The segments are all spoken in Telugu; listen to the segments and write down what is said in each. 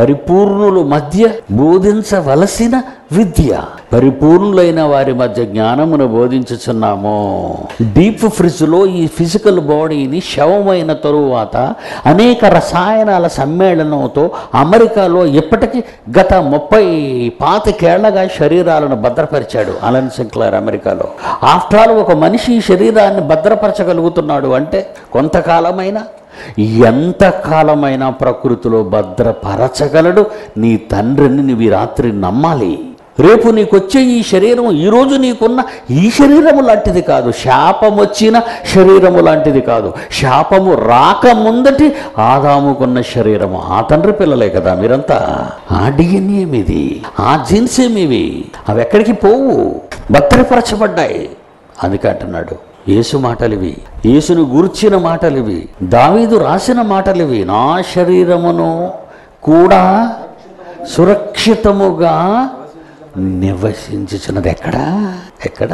పరిపూర్ణుల మధ్య బోధించవలసిన విద్య పరిపూర్ణులైన వారి మధ్య జ్ఞానమును బోధించుచున్నాము డీప్ ఫ్రిడ్జ్లో ఈ ఫిజికల్ బాడీని శవమైన తరువాత అనేక రసాయనాల సమ్మేళనంతో అమెరికాలో ఇప్పటికీ గత ముప్పై పాతికేళ్లగా శరీరాలను భద్రపరిచాడు అలన్ సింక్లర్ అమెరికాలో ఆఫ్టర్ ఆల్ ఒక మనిషి ఈ శరీరాన్ని భద్రపరచగలుగుతున్నాడు అంటే కొంతకాలమైనా ఎంత కాలమైనా ప్రకృతిలో భద్రపరచగలడు నీ తండ్రిని నీవు ఈ రాత్రి నమ్మాలి రేపు నీకొచ్చే ఈ శరీరం ఈరోజు నీకున్న ఈ శరీరము లాంటిది కాదు శాపం వచ్చిన శరీరము లాంటిది కాదు శాపము రాకముందటి ఆదాముకున్న శరీరము ఆ తండ్రి పిల్లలే కదా మీరంతా ఆ డిఎన్ఏ మీది ఆ జీన్సే మీవి అవి ఎక్కడికి పోవు భద్రపరచబడ్డాయి అందుకే అంటున్నాడు యేసు మాటలివి యేసును గూర్చిన మాటలివి దావీదు రాసిన మాటలివి నా శరీరమును కూడా సురక్షితముగా నివసించుచున్నది ఎక్కడా ఎక్కడ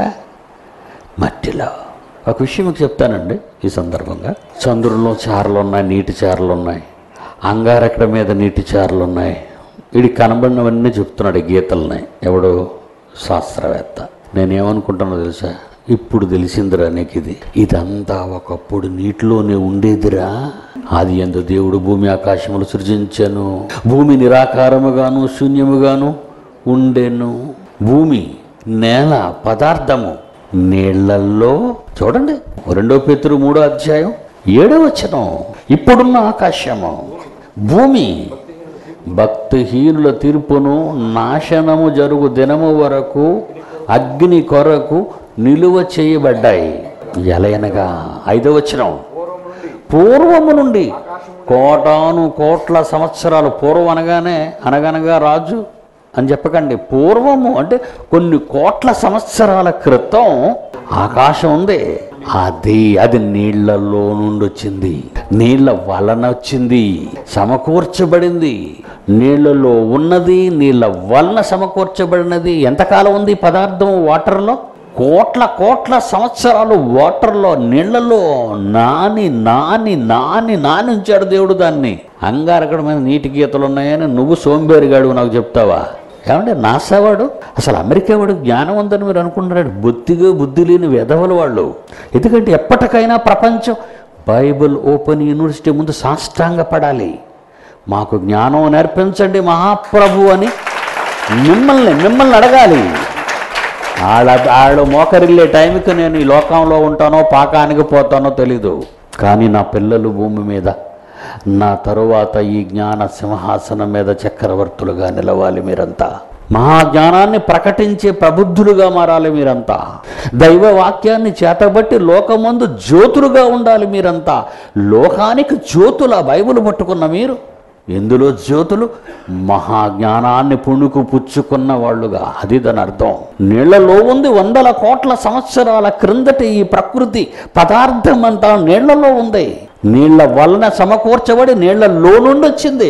మట్టిలో ఒక విషయం మీకు చెప్తానండి ఈ సందర్భంగా చంద్రుల్లో చారలు ఉన్నాయి నీటి చారలు ఉన్నాయి అంగారకుడ మీద నీటి చారలు ఉన్నాయి వీడి కనబడినవన్నీ చెప్తున్నాడు ఈ గీతల్ని ఎవడు శాస్త్రవేత్త నేనేమనుకుంటున్నా తెలుసా ఇప్పుడు తెలిసిందిరా నీకు ఇది ఇదంతా ఒకప్పుడు నీటిలోనే ఉండేదిరా అది ఎందు దేవుడు భూమి ఆకాశములు సృజించాను భూమి నిరాకారముగాను శూన్యముగాను ఉండెను భూమి నేల పదార్థము నీళ్లల్లో చూడండి రెండో పేతురు మూడో అధ్యాయం ఏడో వచనం ఇప్పుడున్న ఆకాశము భూమి భక్తిహీనుల తీర్పును నాశనము జరుగు దినము వరకు అగ్ని కొరకు నిలువ చేయబడ్డాయి ఎలయనగా ఐదో వచనం పూర్వము నుండి కోటాను కోట్ల సంవత్సరాలు పూర్వం అనగానే అనగనగా రాజు అని చెప్పకండి పూర్వము అంటే కొన్ని కోట్ల సంవత్సరాల క్రితం ఆకాశం ఉంది అది అది నీళ్లలో నుండి వచ్చింది నీళ్ల వలన వచ్చింది సమకూర్చబడింది నీళ్లలో ఉన్నది నీళ్ల వలన సమకూర్చబడినది ఎంతకాలం ఉంది ఈ పదార్థం వాటర్లో కోట్ల కోట్ల సంవత్సరాలు వాటర్లో నీళ్లలో నాని నాని నాని నాని ఉంచాడు దేవుడు దాన్ని అంగారకడ మీద నీటి గీతలు ఉన్నాయని నువ్వు సోంబేరిగాడు నాకు చెప్తావా ఏమంటే నాసావాడు అసలు అమెరికా వాడు జ్ఞానం ఉందని మీరు అనుకుంటున్నాడు బొత్తిగా బుద్ధి లేని వెధవలు వాళ్ళు ఎందుకంటే ఎప్పటికైనా ప్రపంచం బైబిల్ ఓపెన్ యూనివర్సిటీ ముందు సాష్టాంగ పడాలి మాకు జ్ఞానం నేర్పించండి మహాప్రభు అని మిమ్మల్ని మిమ్మల్ని అడగాలి వాళ్ళ వాళ్ళు మోకరిల్లే టైంకి నేను ఈ లోకంలో ఉంటానో పాకానికి పోతానో తెలీదు కానీ నా పిల్లలు భూమి మీద నా తరువాత ఈ జ్ఞాన సింహాసనం మీద చక్రవర్తులుగా నిలవాలి మీరంతా మహాజ్ఞానాన్ని ప్రకటించే ప్రబుద్ధులుగా మారాలి మీరంతా దైవ వాక్యాన్ని చేతబట్టి లోకమందు జ్యోతులుగా ఉండాలి మీరంతా లోకానికి జ్యోతుల బైబిల్ పట్టుకున్న మీరు ఎందులో జ్యోతులు మహాజ్ఞానాన్ని పుణుకు పుచ్చుకున్న వాళ్ళుగా అది దాని అర్థం నీళ్లలో ఉంది వందల కోట్ల సంవత్సరాల క్రిందటి ఈ ప్రకృతి పదార్థం అంతా నీళ్లలో ఉంది నీళ్ల వలన సమకూర్చబడి నీళ్లలో నుండి వచ్చింది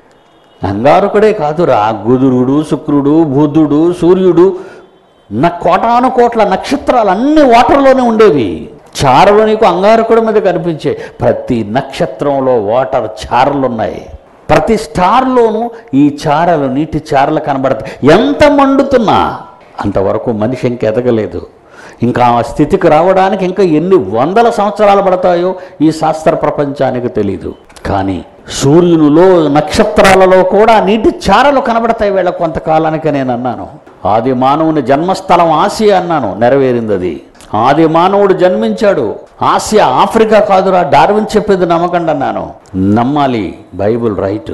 అంగారకుడే కాదురా గుదురుడు శుక్రుడు బుధుడు సూర్యుడు నా కోటాను కోట్ల నక్షత్రాలు అన్ని వాటర్లోనే ఉండేవి చారలు నీకు అంగారకుడి మీద కనిపించే ప్రతి నక్షత్రంలో వాటర్ చారలు ఉన్నాయి ప్రతి స్టార్లోనూ ఈ చారలు నీటి చారలు కనబడతాయి ఎంత మండుతున్నా అంతవరకు మనిషి ఇంక ఎదగలేదు ఇంకా ఆ స్థితికి రావడానికి ఇంకా ఎన్ని వందల సంవత్సరాలు పడతాయో ఈ శాస్త్ర ప్రపంచానికి తెలీదు కానీ సూర్యునిలో నక్షత్రాలలో కూడా నీటి చారలు కనబడతాయి వీళ్ళ కొంతకాలానికి నేను అన్నాను ఆది మానవుని జన్మస్థలం ఆసియా అన్నాను నెరవేరింది అది ఆది మానవుడు జన్మించాడు ఆసియా ఆఫ్రికా కాదురా డార్విన్ చెప్పేది నమ్మకండి అన్నాను నమ్మాలి బైబుల్ రైట్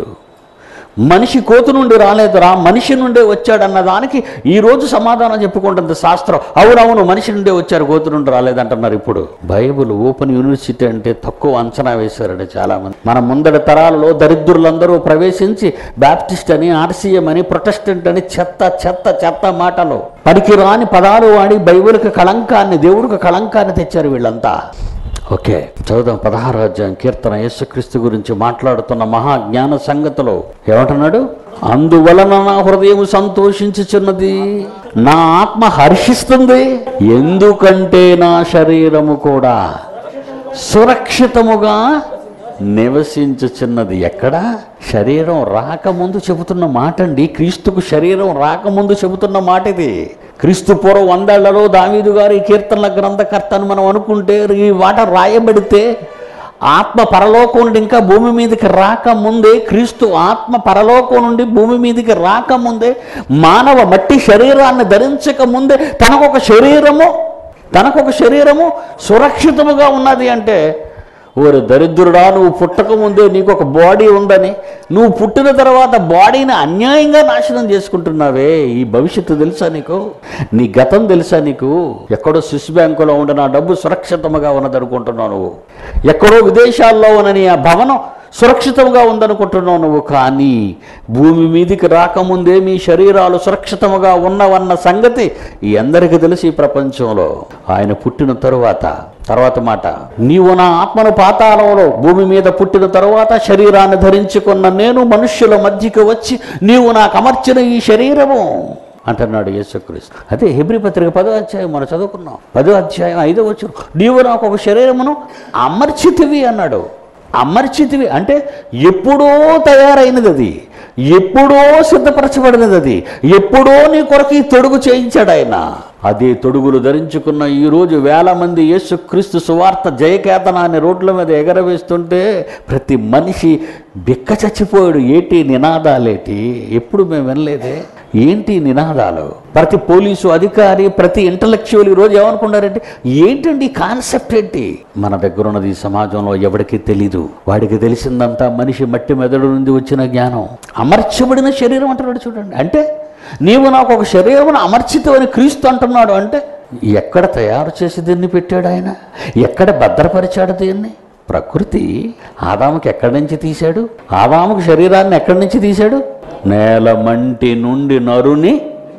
మనిషి కోతు నుండి రాలేదురా మనిషి నుండే వచ్చాడన్న దానికి ఈ రోజు సమాధానం చెప్పుకుంటుంది శాస్త్రం అవునవును మనిషి నుండే వచ్చారు కోతు నుండి రాలేదంటున్నారు ఇప్పుడు బైబుల్ ఓపెన్ యూనివర్సిటీ అంటే తక్కువ అంచనా వేశారండి చాలా మంది మన ముందడి తరాలలో దరిద్రులందరూ ప్రవేశించి బ్యాప్టిస్ట్ అని ఆర్సీఎం అని ప్రొటెస్టెంట్ అని చెత్త చెత్త చెత్త మాటలు పనికిరాని పదాలు వాడి బైబిల్కి కళంకాన్ని దేవుడికి కళంకాన్ని తెచ్చారు వీళ్ళంతా ఓకే చదువుదాం పదహారు అధ్యాయం కీర్తన యేసుక్రీస్తు గురించి మాట్లాడుతున్న మహాజ్ఞాన సంగతిలో ఏమంటున్నాడు అందువలన నా హృదయం సంతోషించుచున్నది నా ఆత్మ హర్షిస్తుంది ఎందుకంటే నా శరీరము కూడా సురక్షితముగా నివసించుచున్నది ఎక్కడ శరీరం రాకముందు చెబుతున్న మాట అండి క్రీస్తుకు శరీరం రాకముందు చెబుతున్న మాట ఇది క్రీస్తు పూర్వ వందేళ్లలో దావీదు గారి కీర్తనల గ్రంథకర్త అని మనం అనుకుంటే ఈ మాట రాయబడితే ఆత్మ పరలోకం నుండి ఇంకా భూమి మీదకి రాకముందే క్రీస్తు ఆత్మ పరలోకం నుండి భూమి మీదకి రాకముందే మానవ మట్టి శరీరాన్ని ధరించక ముందే తనకొక శరీరము తనకొక శరీరము సురక్షితముగా ఉన్నది అంటే ఓరి దరిద్రుడా నువ్వు పుట్టక ముందే నీకు ఒక బాడీ ఉందని నువ్వు పుట్టిన తర్వాత బాడీని అన్యాయంగా నాశనం చేసుకుంటున్నావే ఈ భవిష్యత్తు తెలుసా నీకు నీ గతం తెలుసా నీకు ఎక్కడో స్విస్ బ్యాంకులో ఉన్న నా డబ్బు సురక్షితముగా ఉన్నదనుకుంటున్నావు నువ్వు ఎక్కడో విదేశాల్లో ఉన్న నీ ఆ భవనం సురక్షితంగా ఉందనుకుంటున్నావు నువ్వు కానీ భూమి మీదికి రాకముందే మీ శరీరాలు సురక్షితముగా ఉన్నవన్న సంగతి ఈ అందరికీ తెలిసి ఈ ప్రపంచంలో ఆయన పుట్టిన తరువాత తర్వాత మాట నీవు నా ఆత్మను పాతాళంలో భూమి మీద పుట్టిన తరువాత శరీరాన్ని ధరించుకున్న నేను మనుష్యుల మధ్యకి వచ్చి నీవు నాకు అమర్చిన ఈ శరీరము అంటున్నాడు యేసుక్రీస్తు అదే హెబ్రి పత్రిక పదో అధ్యాయం మనం చదువుకున్నాం పదో అధ్యాయం ఐదో వచ్చు నీవు నాకు ఒక శరీరమును అమర్చితివి అన్నాడు అమర్చితివి అంటే ఎప్పుడో తయారైనది అది ఎప్పుడో సిద్ధపరచబడినది అది ఎప్పుడో నీ కొరకు ఈ తొడుగు చేయించాడు ఆయన అదే తొడుగులు ధరించుకున్న ఈ రోజు వేల మంది యేసుక్రీస్తు సువార్త జయకేతనాన్ని రోడ్ల మీద ఎగరవేస్తుంటే ప్రతి మనిషి బిక్క చచ్చిపోయాడు ఏటి నినాదాలేటి ఎప్పుడు మేము వినలేదే ఏంటి నినాదాలు ప్రతి పోలీసు అధికారి ప్రతి ఇంటలెక్చువల్ ఈరోజు ఏమనుకున్నారంటే ఏంటండి ఈ కాన్సెప్ట్ ఏంటి మన దగ్గర ఉన్నది ఈ సమాజంలో ఎవరికి తెలీదు వాడికి తెలిసిందంతా మనిషి మట్టి మెదడు నుండి వచ్చిన జ్ఞానం అమర్చబడిన శరీరం అంటున్నాడు చూడండి అంటే నీవు నాకు ఒక శరీరం అమర్చితమని క్రీస్తు అంటున్నాడు అంటే ఎక్కడ తయారు చేసి దీన్ని పెట్టాడు ఆయన ఎక్కడ భద్రపరిచాడు దీన్ని ప్రకృతి ఆదాముకి ఎక్కడి నుంచి తీశాడు ఆదాముకు శరీరాన్ని ఎక్కడి నుంచి తీశాడు నేల మంటి నుండి నరుని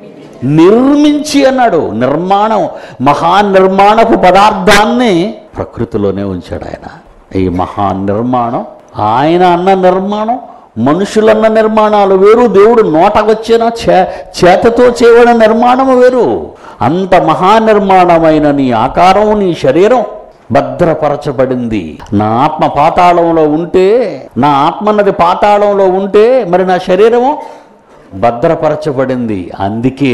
నిర్మించి అన్నాడు నిర్మాణం మహానిర్మాణపు పదార్థాన్ని ప్రకృతిలోనే ఉంచాడు ఆయన ఈ మహానిర్మాణం ఆయన అన్న నిర్మాణం మనుషులన్న నిర్మాణాలు వేరు దేవుడు నోటకొచ్చిన చే చేతతో చేయబడిన నిర్మాణము వేరు అంత మహానిర్మాణమైన నీ ఆకారం నీ శరీరం భద్రపరచబడింది నా ఆత్మ పాతాళంలో ఉంటే నా ఆత్మ అన్నది పాతాళంలో ఉంటే మరి నా శరీరము భద్రపరచబడింది అందుకే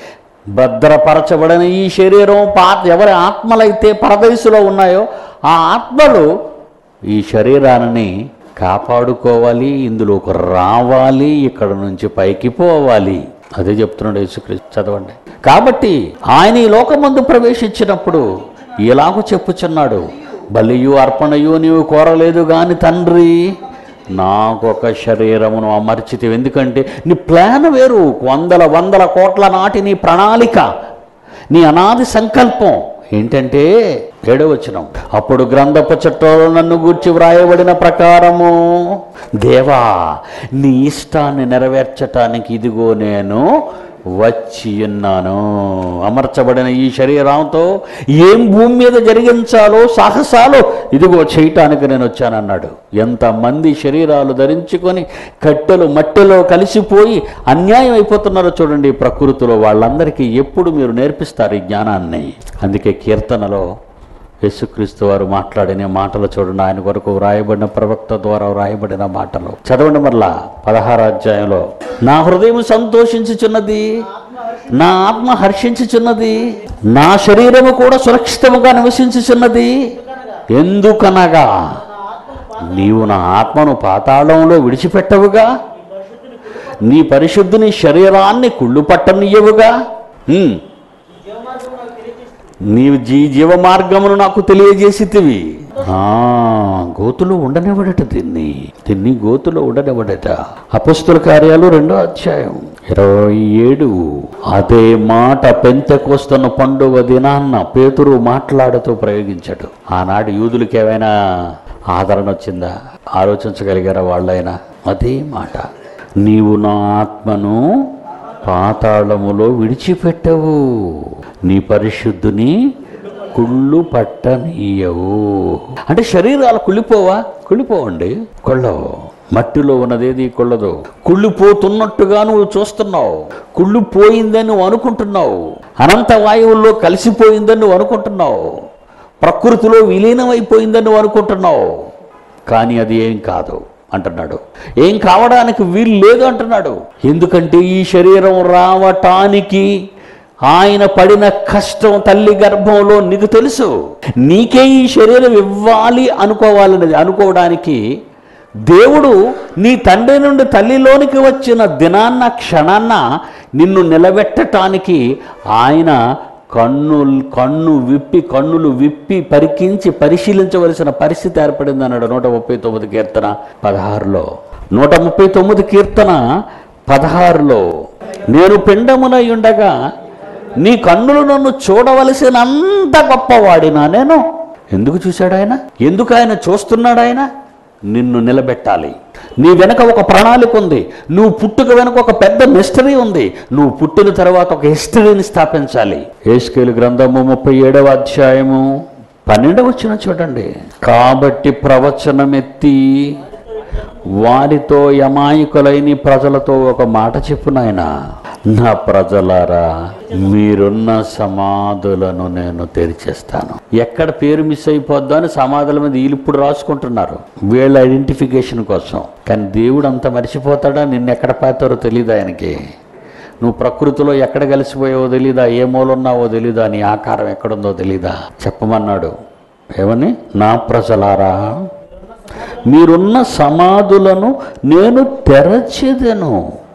భద్రపరచబడిన ఈ శరీరం పాత ఎవరి ఆత్మలైతే పరదయసులో ఉన్నాయో ఆ ఆత్మలు ఈ శరీరాన్ని కాపాడుకోవాలి ఇందులోకి రావాలి ఇక్కడ నుంచి పైకి పోవాలి అదే చెప్తున్నాడు యేసుక్రీస్తు చదవండి కాబట్టి ఆయన ఈ లోకమందు ప్రవేశించినప్పుడు ఇలాగూ చెప్పుచున్నాడు బలియు అర్పణయు నీవు కోరలేదు గాని తండ్రి నాకొక శరీరమును అమర్చితే ఎందుకంటే నీ ప్లాన్ వేరు వందల వందల కోట్ల నాటి నీ ప్రణాళిక నీ అనాది సంకల్పం ఏంటంటే ఏడవచనం అప్పుడు గ్రంథపు చట్టంలో నన్ను గూర్చి వ్రాయబడిన ప్రకారము దేవా నీ ఇష్టాన్ని నెరవేర్చటానికి ఇదిగో నేను వచ్చి ఉన్నాను అమర్చబడిన ఈ శరీరంతో ఏం భూమి మీద జరిగించాలో సాహసాలు ఇదిగో చేయటానికి నేను వచ్చానన్నాడు ఎంతమంది శరీరాలు ధరించుకొని కట్టెలు మట్టిలో కలిసిపోయి అన్యాయం అయిపోతున్నారో చూడండి ఈ ప్రకృతిలో వాళ్ళందరికీ ఎప్పుడు మీరు నేర్పిస్తారు ఈ జ్ఞానాన్ని అందుకే కీర్తనలో యేసుక్రీస్తు వారు మాట్లాడిన మాటలు చూడండి ఆయన కొరకు వ్రాయబడిన ప్రవక్త ద్వారా వ్రాయబడిన మాటలు చదవండి మరలా పదహారు అధ్యాయంలో నా హృదయం సంతోషించుచున్నది నా ఆత్మ హర్షించుచున్నది నా శరీరము కూడా సురక్షితముగా నివసించుచున్నది ఎందుకనగా నీవు నా ఆత్మను పాతాళంలో విడిచిపెట్టవుగా నీ పరిశుద్ధుని శరీరాన్ని కుళ్ళు పట్టనీయవుగా హ్మ్. నీవు జీ జీవ మార్గమును నాకు తెలియజేసితివి ఆ, గోతులో ఉండనివ్వడట దీన్ని దీన్ని గోతులో ఉండనివ్వడట అపస్తుల కార్యాలు రెండో అధ్యాయం ఇరవై ఏడు అదే మాట పెంతకొస్తున్న పండుగ దినాన్న పేతురు మాట్లాడుతూ ప్రయోగించాడు ఆనాడు యూదులకి ఏమైనా ఆదరణ వచ్చిందా ఆలోచించగలిగారా వాళ్ళైనా అదే మాట నీవు నా ఆత్మను పాతాళములో విడిచిపెట్టవు నీ పరిశుద్ధుని కుళ్ళు పట్టనీయవు అంటే శరీరాలు కుళ్ళిపోవా కుళ్ళిపోవండి కొళ్ళవు మట్టిలో ఉన్నదేది కొల్లదు కుళ్ళిపోతున్నట్టుగా నువ్వు చూస్తున్నావు కుళ్ళిపోయిందని నువ్వు అనుకుంటున్నావు అనంత వాయువుల్లో కలిసిపోయిందని నువ్వు అనుకుంటున్నావు ప్రకృతిలో విలీనమైపోయిందని నువ్వు అనుకుంటున్నావు కానీ అది ఏం కాదు అంటున్నాడు ఏం కావడానికి వీలు లేదు అంటున్నాడు ఎందుకంటే ఈ శరీరం రావటానికి ఆయన పడిన కష్టం తల్లి గర్భంలో నీకు తెలుసు నీకే ఈ శరీరం ఇవ్వాలి అనుకోవాలన్నది అనుకోవడానికి దేవుడు నీ తండ్రి నుండి తల్లిలోనికి వచ్చిన దినాన్న క్షణాన్న నిన్ను నిలబెట్టటానికి ఆయన కన్ను కన్ను విప్పి కన్నులు విప్పి పరికించి పరిశీలించవలసిన పరిస్థితి ఏర్పడింది అన్నాడు నూట ముప్పై తొమ్మిది కీర్తన పదహారులో నూట ముప్పై తొమ్మిది కీర్తన పదహారులో నేను పిండమునై ఉండగా నీ కన్నులు నన్ను చూడవలసినంత గొప్పవాడినా నేను ఎందుకు చూశాడు ఆయన ఎందుకు ఆయన చూస్తున్నాడు ఆయన నిన్ను నిలబెట్టాలి నీ వెనక ఒక ప్రణాళిక ఉంది నువ్వు పుట్టుక వెనక ఒక పెద్ద మిస్టరీ ఉంది నువ్వు పుట్టిన తర్వాత ఒక హిస్టరీని స్థాపించాలి ఏసుకేలు గ్రంథము ముప్పై ఏడవ అధ్యాయము పన్నెండవ వచ్చిన చూడండి కాబట్టి ప్రవచనం ఎత్తి వారితో యమాయకులైన ప్రజలతో ఒక మాట చెప్పు నాయనా నా ప్రజలారా మీరున్న సమాధులను నేను తెరిచేస్తాను ఎక్కడ పేరు మిస్ అయిపోద్దో అని సమాధుల మీద వీళ్ళు ఇప్పుడు రాసుకుంటున్నారు వీళ్ళ ఐడెంటిఫికేషన్ కోసం కానీ దేవుడు అంత మర్చిపోతాడా నిన్ను ఎక్కడ పాతారో తెలియదు ఆయనకి నువ్వు ప్రకృతిలో ఎక్కడ కలిసిపోయావో తెలీదా ఏ మూలున్నావో తెలీదా నీ ఆకారం ఎక్కడుందో తెలీదా చెప్పమన్నాడు ఏమని నా ప్రజలారా మీరున్న సమాధులను నేను తెరచెదను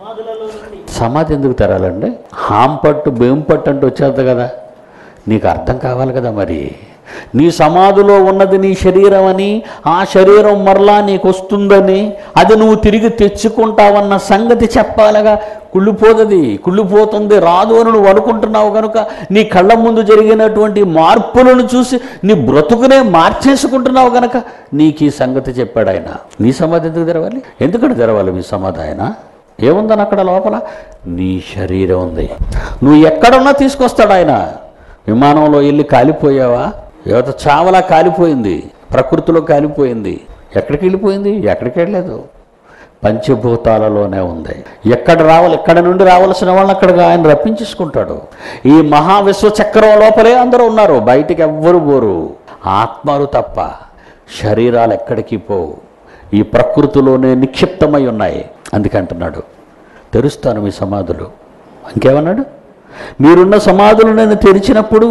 సమాధి ఎందుకు తెరాలండి హాంపట్టు బేంపట్టు అంటే వచ్చేది కదా నీకు అర్థం కావాలి కదా మరి నీ సమాధిలో ఉన్నది నీ శరీరం అని ఆ శరీరం మరలా నీకు వస్తుందని అది నువ్వు తిరిగి తెచ్చుకుంటావన్న సంగతి చెప్పాలగా కుళ్ళిపోతుంది కుళ్ళిపోతుంది రాదు అని నువ్వు అనుకుంటున్నావు కనుక నీ కళ్ళ ముందు జరిగినటువంటి మార్పులను చూసి నీ బ్రతుకునే మార్చేసుకుంటున్నావు కనుక నీకు ఈ సంగతి చెప్పాడు ఆయన నీ సమాధి ఎందుకు తెరవాలి ఎందుకంటే తెరవాలి మీ సమాధి ఆయన ఏముందని అక్కడ లోపల నీ శరీరం ఉంది నువ్వు ఎక్కడున్నా తీసుకొస్తాడు ఆయన విమానంలో వెళ్ళి కాలిపోయావా యువత చావలా కాలిపోయింది ప్రకృతిలో కాలిపోయింది ఎక్కడికి వెళ్ళిపోయింది ఎక్కడికి వెళ్ళలేదు పంచభూతాలలోనే ఉంది ఎక్కడ రావాలి ఎక్కడ నుండి రావాల్సిన వాళ్ళని అక్కడికి ఆయన రప్పించేసుకుంటాడు ఈ మహావిశ్వ చక్రం లోపలే అందరూ ఉన్నారు బయటికి ఎవ్వరు పోరు ఆత్మలు తప్ప శరీరాలు ఎక్కడికి పోవు ఈ ప్రకృతిలోనే నిక్షిప్తమై ఉన్నాయి అందుకే అంటున్నాడు తెరుస్తాను మీ సమాధులు ఇంకేమన్నాడు మీరున్న సమాధులు నేను తెరిచినప్పుడు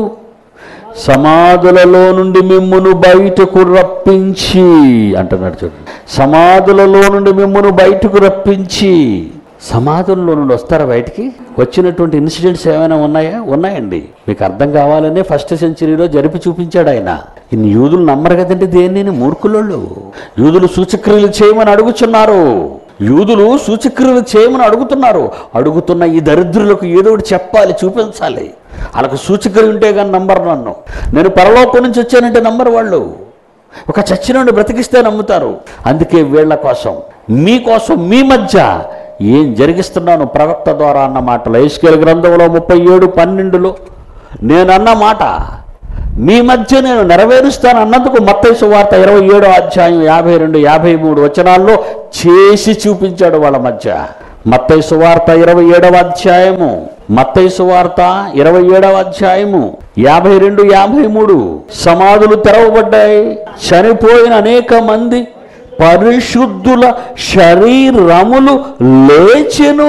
సమాధులలో నుండి మిమ్మును బయటకు రప్పించి అంటున్నాడు చూడండి సమాధులలో నుండి మిమ్మును బయటకు రప్పించి సమాధుల్లో నుండి వస్తారా బయటికి వచ్చినటువంటి ఇన్సిడెంట్స్ ఏమైనా ఉన్నాయా ఉన్నాయండి మీకు అర్థం కావాలనే ఫస్ట్ సెంచరీలో జరిపి చూపించాడు ఆయన ఇన్ని యూదులు నమ్మరు కదండి దేన్ని మూర్ఖులోళ్ళు యూదులు సూచక్రియలు చేయమని అడుగుచున్నారు యూదులు సూచక్రియలు చేయమని అడుగుతున్నారు అడుగుతున్న ఈ దరిద్రులకు ఏదో ఒకటి చెప్పాలి చూపించాలి వాళ్ళకి సూచక్రియ ఉంటే కానీ నంబర్ నన్ను నేను పరలోకం నుంచి వచ్చానంటే నంబర్ వాళ్ళు ఒక చచ్చినోడిని బ్రతికిస్తే నమ్ముతారు అందుకే వీళ్ళ కోసం మీ కోసం మీ మధ్య ఏం జరిగిస్తున్నాను ప్రవక్త ద్వారా అన్న మాటలు ఐస్కేల్ గ్రంథంలో ముప్పై ఏడు పన్నెండులో నేను అన్న మాట మీ మధ్య నేను నెరవేరుస్తాను అన్నందుకు మత్తైసు వార్త ఇరవై ఏడో అధ్యాయం యాభై రెండు యాభై మూడు వచనాల్లో చేసి చూపించాడు వాళ్ళ మధ్య మత్తైసు వార్త ఇరవై ఏడవ అధ్యాయము మత్తైసు వార్త ఇరవై ఏడవ అధ్యాయము యాభై రెండు యాభై మూడు సమాధులు తెరవబడ్డాయి చనిపోయిన అనేక మంది పరిశుద్ధుల శరీరములు లేచెను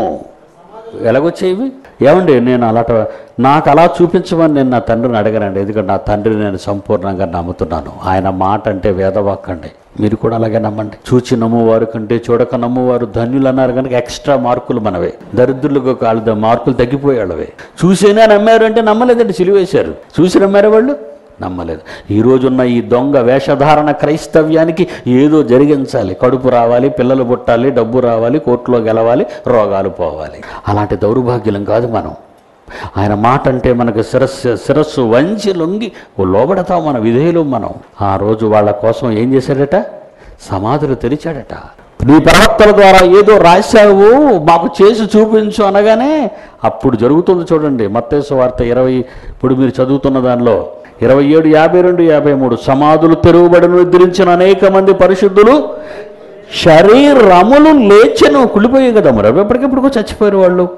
ఎలాగొచ్చేవి ఏమండి నేను అలాట నాకు అలా చూపించమని నేను నా తండ్రిని అడగనండి ఎందుకంటే నా తండ్రిని నేను సంపూర్ణంగా నమ్ముతున్నాను ఆయన మాట అంటే వేదవాక్కండి మీరు కూడా అలాగే నమ్మండి చూచి నమ్మువారు కంటే చూడక నమ్మువారు ధన్యులు అన్నారు కనుక ఎక్స్ట్రా మార్కులు మనవే దరిద్రులకు కాళ్ళు మార్కులు తగ్గిపోయాళ్ళవే చూసేనా నమ్మారు అంటే నమ్మలేదండి సిలివేశారు చూసి నమ్మారు వాళ్ళు నమ్మలేదు ఈ రోజున్న ఈ దొంగ వేషధారణ క్రైస్తవ్యానికి ఏదో జరిగించాలి కడుపు రావాలి పిల్లలు పుట్టాలి డబ్బు రావాలి కోర్టులో గెలవాలి రోగాలు పోవాలి అలాంటి దౌర్భాగ్యులం కాదు మనం ఆయన మాట అంటే మనకు శిరస్సు శిరస్సు వంచి లొంగి ఓ లోబడతాం మన విధేయులు మనం ఆ రోజు వాళ్ళ కోసం ఏం చేశాడట సమాధులు తెరిచాడట నీ ప్రవక్తల ద్వారా ఏదో రాశావు మాకు చేసి చూపించు అనగానే అప్పుడు జరుగుతుంది చూడండి మత్తేసు వార్త ఇరవై ఇప్పుడు మీరు చదువుతున్న దానిలో ఇరవై ఏడు యాభై రెండు యాభై మూడు సమాధులు తెరువబడిన నిద్రించిన అనేక మంది పరిశుద్ధులు శరీరములు లేచెను కుళ్ళిపోయాయి కదా మరి అవి ఎప్పటికెప్పుడు చచ్చిపోయారు వాళ్ళు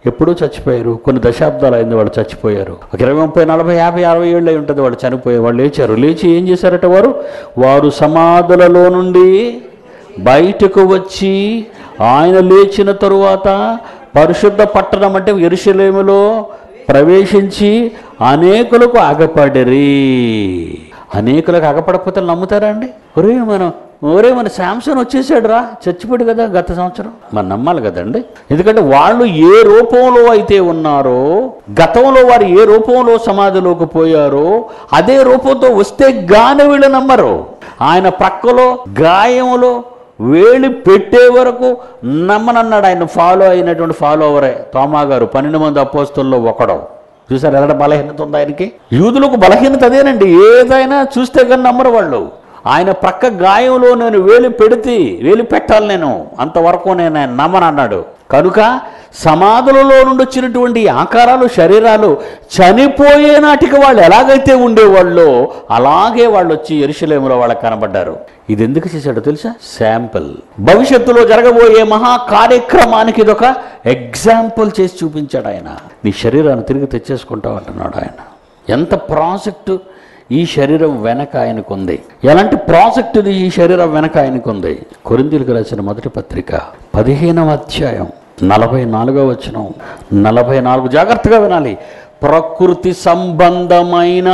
ఎప్పుడూ చచ్చిపోయారు కొన్ని దశాబ్దాలు అయింది వాళ్ళు చచ్చిపోయారు ఒక ఇరవై ముప్పై నలభై యాభై అరవై ఏళ్ళు అయి ఉంటుంది వాళ్ళు చనిపోయారు వాళ్ళు లేచారు లేచి ఏం చేశారట వారు వారు సమాధులలో నుండి బయటకు వచ్చి ఆయన లేచిన తరువాత పరిశుద్ధ పట్టణం అంటే ఎరుషలేములో ప్రవేశించి అనేకులకు అగపడిరి అనేకులకు అగపడకపోతే నమ్ముతారా అండి ఒరే మనం ఒరే మన శాంసన్ వచ్చేసాడు రా చచ్చిపోయాడు కదా గత సంవత్సరం మనం నమ్మాలి కదండి ఎందుకంటే వాళ్ళు ఏ రూపంలో అయితే ఉన్నారో గతంలో వారు ఏ రూపంలో సమాధిలోకి పోయారో అదే రూపంతో వస్తే గాని వీళ్ళు నమ్మరు ఆయన ప్రక్కలో గాయములో వేలి పెట్టే వరకు నమ్మనన్నాడు ఆయన ఫాలో అయినటువంటి ఫాలోవరే తోమా గారు పన్నెండు మంది అపోస్తుల్లో ఒకడు చూసారు ఎలాంటి బలహీనత ఉంది ఆయనకి యూదులకు బలహీనత అదేనండి ఏదైనా చూస్తే కానీ నమ్మరు వాళ్ళు ఆయన ప్రక్క గాయంలో నేను వేలి పెడితే వేలి పెట్టాలి నేను అంతవరకు నేను ఆయన నమ్మనన్నాడు కనుక సమాధులలో నుండి వచ్చినటువంటి ఈ ఆకారాలు శరీరాలు చనిపోయే నాటికి వాళ్ళు ఎలాగైతే ఉండేవాళ్ళో అలాగే వాళ్ళు వచ్చి ఎరుషలేములో వాళ్ళకి కనబడ్డారు ఇది ఎందుకు చేశాడో తెలుసా శాంపుల్ భవిష్యత్తులో జరగబోయే మహా కార్యక్రమానికి ఇదొక ఎగ్జాంపుల్ చేసి చూపించాడు ఆయన నీ శరీరాన్ని తిరిగి తెచ్చేసుకుంటావు అంటున్నాడు ఆయన ఎంత ప్రాజెక్టు ఈ శరీరం వెనక ఆయనకు ఉంది ఎలాంటి ప్రాజెక్ట్ ఇది ఈ శరీరం వెనక ఆయనకు ఉంది కొరిందీలకు రాసిన మొదటి పత్రిక పదిహేనవ అధ్యాయం నలభై నాలుగవ వచనం నలభై నాలుగు జాగ్రత్తగా వినాలి ప్రకృతి సంబంధమైన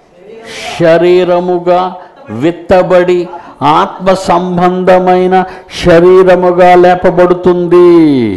శరీరముగా విత్తబడి ఆత్మ సంబంధమైన శరీరముగా లేపబడుతుంది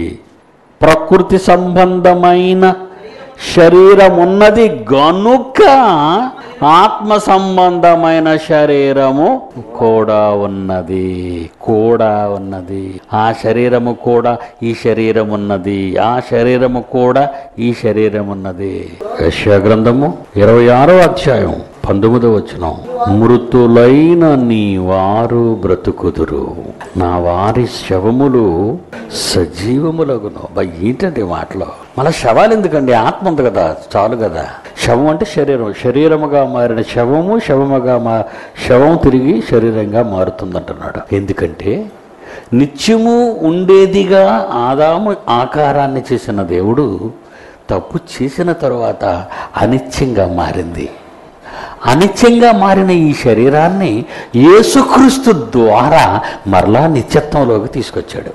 ప్రకృతి సంబంధమైన శరీరం ఉన్నది గనుక ఆత్మ సంబంధమైన శరీరము కూడా ఉన్నది కూడా ఉన్నది ఆ శరీరము కూడా ఈ శరీరం ఉన్నది ఆ శరీరము కూడా ఈ శరీరం ఉన్నది యెషయా గ్రంథము ఇరవై ఆరో అధ్యాయం పంతొమ్మిదో వచనం మృతులైన నీ వారు బ్రతుకుదురు నా వారి శవములు సజీవములగును బా ఏంటండి ఈ మాటలు మళ్ళీ శవాలు ఎందుకండి ఆత్మ ఉంది కదా చాలు కదా శవం అంటే శరీరం శరీరముగా మారిన శవము శవముగా మా శవం తిరిగి శరీరంగా మారుతుందంటున్నాడు ఎందుకంటే నిత్యము ఉండేదిగా ఆదాము ఆకారాన్ని చేసిన దేవుడు తప్పు చేసిన తరువాత అనిత్యంగా మారింది అనిత్యంగా మారిన ఈ శరీరాన్ని యేసుక్రీస్తు ద్వారా మరలా నిత్యత్వంలోకి తీసుకొచ్చాడు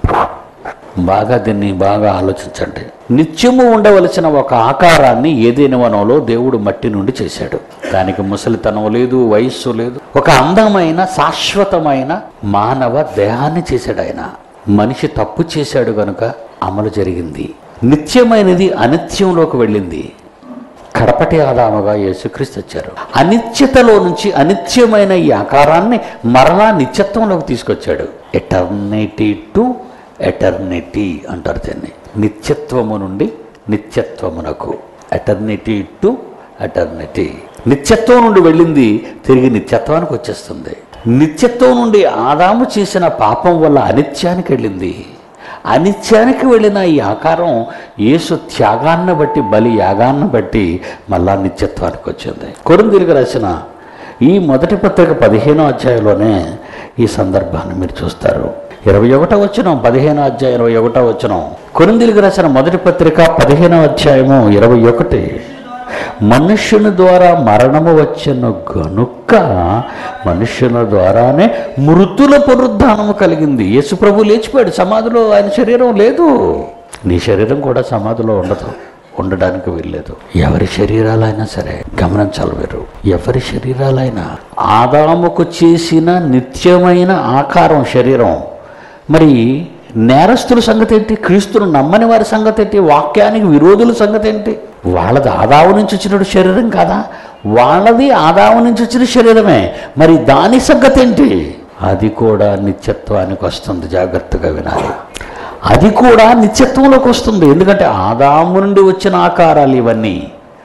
బాగా దీన్ని బాగా ఆలోచించండి నిత్యము ఉండవలసిన ఒక ఆకారాన్ని ఏదైనా వనంలో దేవుడు మట్టి నుండి చేశాడు దానికి ముసలితనం లేదు వయస్సు లేదు ఒక అందమైన శాశ్వతమైన మానవ దేహాన్ని చేశాడు ఆయన మనిషి తప్పు చేశాడు గనుక అమలు జరిగింది నిత్యమైనది అనిత్యంలోకి వెళ్ళింది కడపటి ఆదాముగా యేసుక్రీస్తు వచ్చారు అనిత్యతలో నుంచి అనిత్యమైన ఈ ఆకారాన్ని మరలా నిత్యత్వంలోకి తీసుకొచ్చాడు ఎటర్నిటీ టు ఎటర్నిటీ అంటారు దీన్ని నిత్యత్వము నుండి నిత్యత్వమునకు ఎటర్నిటీ టు ఎటర్నిటీ నిత్యత్వం నుండి వెళ్ళింది తిరిగి నిత్యత్వానికి వచ్చేస్తుంది నిత్యత్వం నుండి ఆదాము చేసిన పాపం వల్ల అనిత్యానికి వెళ్ళింది అనిత్యానికి వెళ్ళిన ఈ ఆకారం యేసు త్యాగాన్ని బట్టి బలి యాగాన్ని బట్టి మళ్ళా నిత్యత్వానికి వచ్చింది కొరిందీలకు రాసిన ఈ మొదటి పత్రిక పదిహేనో అధ్యాయంలోనే ఈ సందర్భాన్ని మీరు చూస్తారు ఇరవై ఒకటో వచ్చిన పదిహేనో అధ్యాయం ఇరవై ఒకటో వచ్చిన కొరిందీలకు రాసిన మొదటి పత్రిక పదిహేనో అధ్యాయము ఇరవై ఒకటి మనుష్యుని ద్వారా మరణము వచ్చను గనుక మనుష్యుల ద్వారానే మృతుల పునరుద్ధానము కలిగింది యేసు ప్రభు లేచిపోయాడు సమాధిలో ఆయన శరీరం లేదు నీ శరీరం కూడా సమాధిలో ఉండదు ఉండడానికి వీల్లేదు ఎవరి శరీరాలైనా సరే గమనించాలి మీరు ఎవరి శరీరాలైనా ఆదాముకు చేసిన నిత్యమైన ఆకారం శరీరం మరి నేరస్తుల సంగతి ఏంటి క్రీస్తును నమ్మని వారి సంగతి ఏంటి వాక్యానికి విరోధుల సంగతి ఏంటి వాళ్ళది ఆదావు నుంచి వచ్చిన శరీరం కాదా వాళ్ళది ఆదావు నుంచి వచ్చిన శరీరమే మరి దాని సంగతి ఏంటి అది కూడా నిత్యత్వానికి వస్తుంది జాగ్రత్తగా వినాలి అది కూడా నిత్యత్వంలోకి వస్తుంది ఎందుకంటే ఆదాము నుండి వచ్చిన ఆకారాలు ఇవన్నీ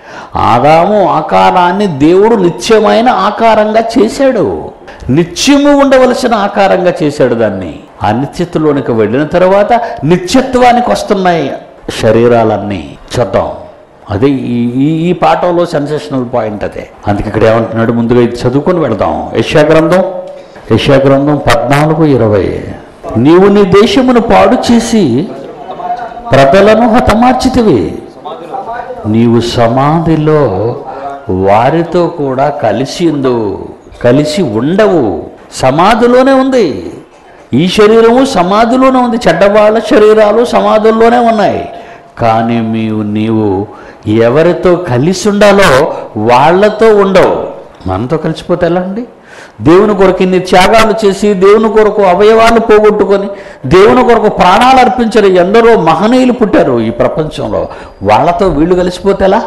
ఆదాము ఆకారాన్ని దేవుడు నిత్యమైన ఆకారంగా చేశాడు నిత్యము ఉండవలసిన ఆకారంగా చేశాడు దాన్ని అనిత్యతలోనికి వెళ్ళిన తర్వాత నిత్యత్వానికి వస్తున్నాయి శరీరాలన్నీ చూద్దాం అదే ఈ ఈ ఈ పాఠంలో సెన్సేషనల్ పాయింట్ అదే అందుకే ఇక్కడ ఏమంటున్నాడు ముందుగా ఇది చదువుకొని వెళదాం యశా గ్రంథం యశా గ్రంథం పద్నాలుగు ఇరవై నీవు నీ దేశమును పాడు చేసి ప్రజలను హతమార్చితివి నీవు సమాధిలో వారితో కూడా కలిసి ఉండు కలిసి ఉండవు సమాధిలోనే ఉంది ఈ శరీరము సమాధిలోనే ఉంది చెడ్డవాళ్ళ శరీరాలు సమాధుల్లోనే ఉన్నాయి కానీ నీవు నీవు ఎవరితో కలిసి ఉండాలో వాళ్ళతో ఉండవు మనతో కలిసిపోతే ఎలా అండి దేవుని కొరకు ఇన్ని త్యాగాలు చేసి దేవుని కొరకు అవయవాలు పోగొట్టుకొని దేవుని కొరకు ప్రాణాలు అర్పించిన ఎందరో మహనీయులు పుట్టారు ఈ ప్రపంచంలో వాళ్ళతో వీళ్ళు కలిసిపోతే ఎలా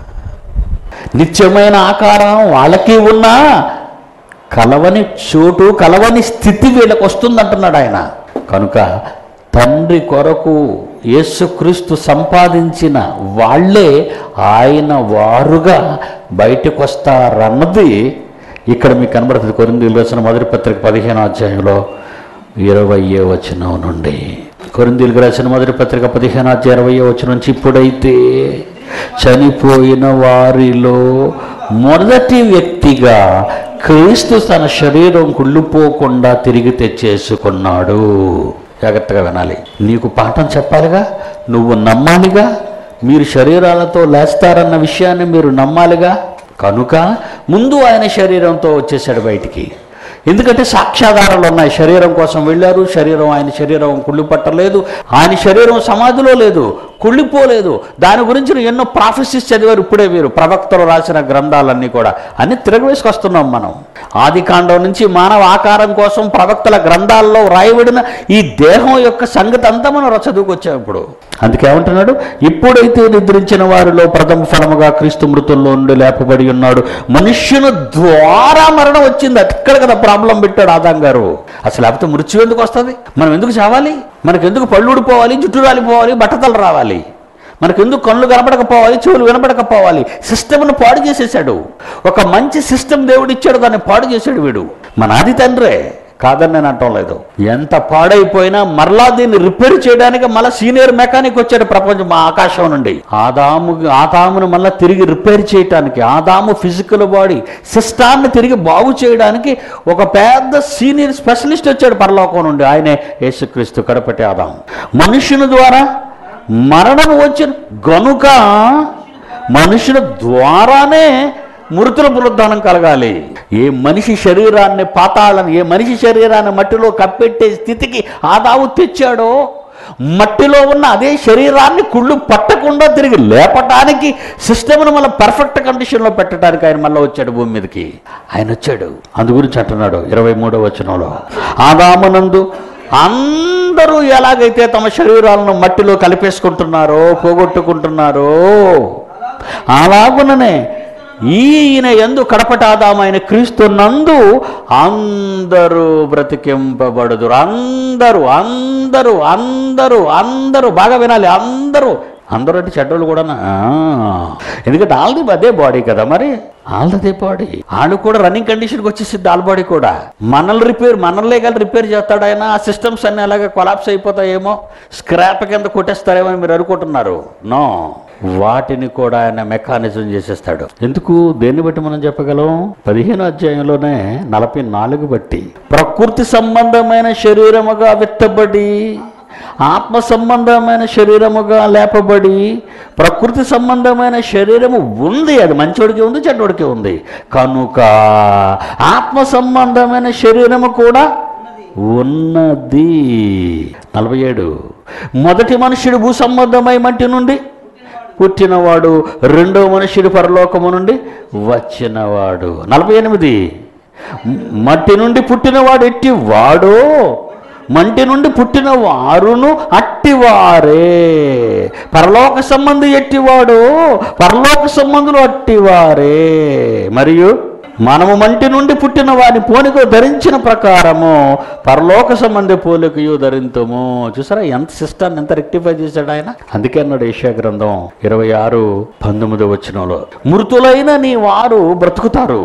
నిత్యమైన ఆకారం వాళ్ళకి ఉన్నా కలవని చోటు కలవని స్థితి వీళ్ళకి వస్తుందంటున్నాడు ఆయన కనుక తండ్రి కొరకు యేసుక్రీస్తు సంపాదించిన వాళ్ళే ఆయన వారుగా బయటకు వస్తారన్నది ఇక్కడ మీకు కనబడుతుంది కొరిందీలు రాసిన మొదటి పత్రిక పదిహేను అధ్యాయంలో ఇరవయో వచనం నుండి కొరిందీలకు రాసిన మొదటి పత్రిక పదిహేను అధ్యాయం ఇరవయో వచనం నుంచి ఇప్పుడైతే చనిపోయిన వారిలో మొదటి వ్యక్తిగా క్రీస్తు తన శరీరం కుళ్ళిపోకుండా తిరిగి తెచ్చేసుకున్నాడు జాగ్రత్తగా వినాలి నీకు పాఠం చెప్పాలిగా నువ్వు నమ్మాలిగా మీరు శరీరాలతో లేస్తారన్న విషయాన్ని మీరు నమ్మాలిగా కనుక ముందు ఆయన శరీరంతో వచ్చేసాడు బయటికి ఎందుకంటే సాక్ష్యాధారాలు ఉన్నాయి శరీరం కోసం వెళ్ళారు శరీరం ఆయన శరీరం కుళ్ళి పట్టలేదు ఆయన శరీరం సమాధిలో లేదు కుళ్ళిపోలేదు దాని గురించి ఎన్నో ప్రాఫెసిస్ చదివారు ఇప్పుడే మీరు ప్రవక్తలు రాసిన గ్రంథాలన్నీ కూడా అన్ని తిరగవేసుకొస్తున్నాం మనం ఆది కాండం నుంచి మానవ ఆకారం కోసం ప్రవక్తల గ్రంథాల్లో రాయబడిన ఈ దేహం యొక్క సంగతి అంతా మనం చదువుకొచ్చాం ఇప్పుడు అందుకే ఏమంటున్నాడు ఇప్పుడైతే నిద్రించిన వారిలో ప్రథమ ఫలముగా క్రీస్తు మృతుల్లో నుండి లేపబడి ఉన్నాడు మనుష్యుని ద్వారా మరణం వచ్చింది అక్కడ కదా ప్రాబ్లం పెట్టాడు ఆదాం గారు అసలు లేకపోతే మృత్యు ఎందుకు వస్తుంది మనం ఎందుకు చావాలి మనకు ఎందుకు పళ్ళు ఊడిపోవాలి జుట్టు రాలిపోవాలి బట్టతలు రావాలి మనకు ఎందుకు కళ్ళు కనపడకపోవాలి చెవులు వినపడకపోవాలి సిస్టమ్ను పాడు చేసేసాడు ఒక మంచి సిస్టమ్ దేవుడు ఇచ్చాడు దాన్ని పాడు చేశాడు వీడు మన ఆది తండ్రే కాదని నేను అంటం లేదు ఎంత పాడైపోయినా మరలా దీన్ని రిపేర్ చేయడానికి మళ్ళీ సీనియర్ మెకానిక్ వచ్చాడు ప్రపంచం మా ఆకాశం నుండి ఆదాము ఆదామును మళ్ళీ తిరిగి రిపేర్ చేయడానికి ఆదాము ఫిజికల్ బాడీ సిస్టాన్ని తిరిగి బాగు చేయడానికి ఒక పెద్ద సీనియర్ స్పెషలిస్ట్ వచ్చాడు పరలోకం నుండి ఆయనే యేసుక్రీస్తు కడపటి ఆదాము మనుషుని ద్వారా మరణం వచ్చిన గనుక మనుషుల ద్వారానే మృతుల పునరుద్ధానం కలగాలి ఏ మనిషి శరీరాన్ని పాతాళని ఏ మనిషి శరీరాన్ని మట్టిలో కప్పెట్టే స్థితికి ఆదావు తెచ్చాడో మట్టిలో ఉన్న అదే శరీరాన్ని కుళ్ళు పట్టకుండా తిరిగి లేపటానికి సిస్టమ్ను మళ్ళీ పర్ఫెక్ట్ కండిషన్లో పెట్టడానికి ఆయన మళ్ళీ వచ్చాడు భూమి మీదకి ఆయన వచ్చాడు అందు గురించి అంటున్నాడు ఇరవై మూడో వచనంలో ఆదామునందు అందరూ ఎలాగైతే తమ శరీరాలను మట్టిలో కలిపేసుకుంటున్నారో పోగొట్టుకుంటున్నారో అలాగుననే ఈయన ఎందు కడపటాదామైన క్రీస్తు నందు అందరూ బ్రతికింపబడుదురు అందరూ అందరూ అందరూ అందరూ బాగా వినాలి అందరూ అందరూ అంటే చెడ్డోళ్ళు కూడా ఎందుకంటే ఆల్ది అదే బాడీ కదా మరి ఆల్దదే బాడీ ఆడు కూడా రన్నింగ్ కండిషన్కి వచ్చేసిద్ది ఆల్ బాడీ కూడా మనల్ని రిపేర్ మనల్నే కలిసి రిపేర్ చేస్తాడు ఆయన ఆ సిస్టమ్స్ అన్ని అలాగే కొలాప్స్ అయిపోతాయేమో స్క్రాప్ కింద కొట్టేస్తారేమో అని మీరు అనుకుంటున్నారు నో వాటిని కూడా ఆయన మెకానిజం చేసేస్తాడు ఎందుకు దేన్ని బట్టి మనం చెప్పగలం పదిహేను అధ్యాయంలోనే నలభై నాలుగు బట్టి ప్రకృతి సంబంధమైన శరీరముగా విత్తబడి ఆత్మ సంబంధమైన శరీరముగా లేపబడి ప్రకృతి సంబంధమైన శరీరము ఉంది అది మంచోడికి ఉంది చెడ్డోడికి ఉంది కనుక ఆత్మ సంబంధమైన శరీరము కూడా ఉన్నది నలభై ఏడు మొదటి మనుష్యుడు భూ సంబంధమై మట్టి నుండి పుట్టినవాడు రెండో మనుష్యుడు పరలోకము నుండి వచ్చినవాడు నలభై ఎనిమిది మట్టి నుండి పుట్టినవాడు ఎట్టి వాడో మంటి నుండి పుట్టిన వారును అట్టివారే పరలోక సంబంధి ఎట్టివాడు పరలోక సంబంధులు అట్టివారే మరియు మనము మంటి నుండి పుట్టిన వాని పోలిక ధరించిన ప్రకారము పరలోక సంబంధి పోలికయు ధరింతము చూసారా ఎంత సిస్టాన్ని ఎంత రెక్టిఫై చేశాడు ఆయన అందుకే అన్నాడు ఏషియా గ్రంథం ఇరవై ఆరు పంతొమ్మిది వచ్చినంలో మృతులైన నీ వారు బ్రతుకుతారు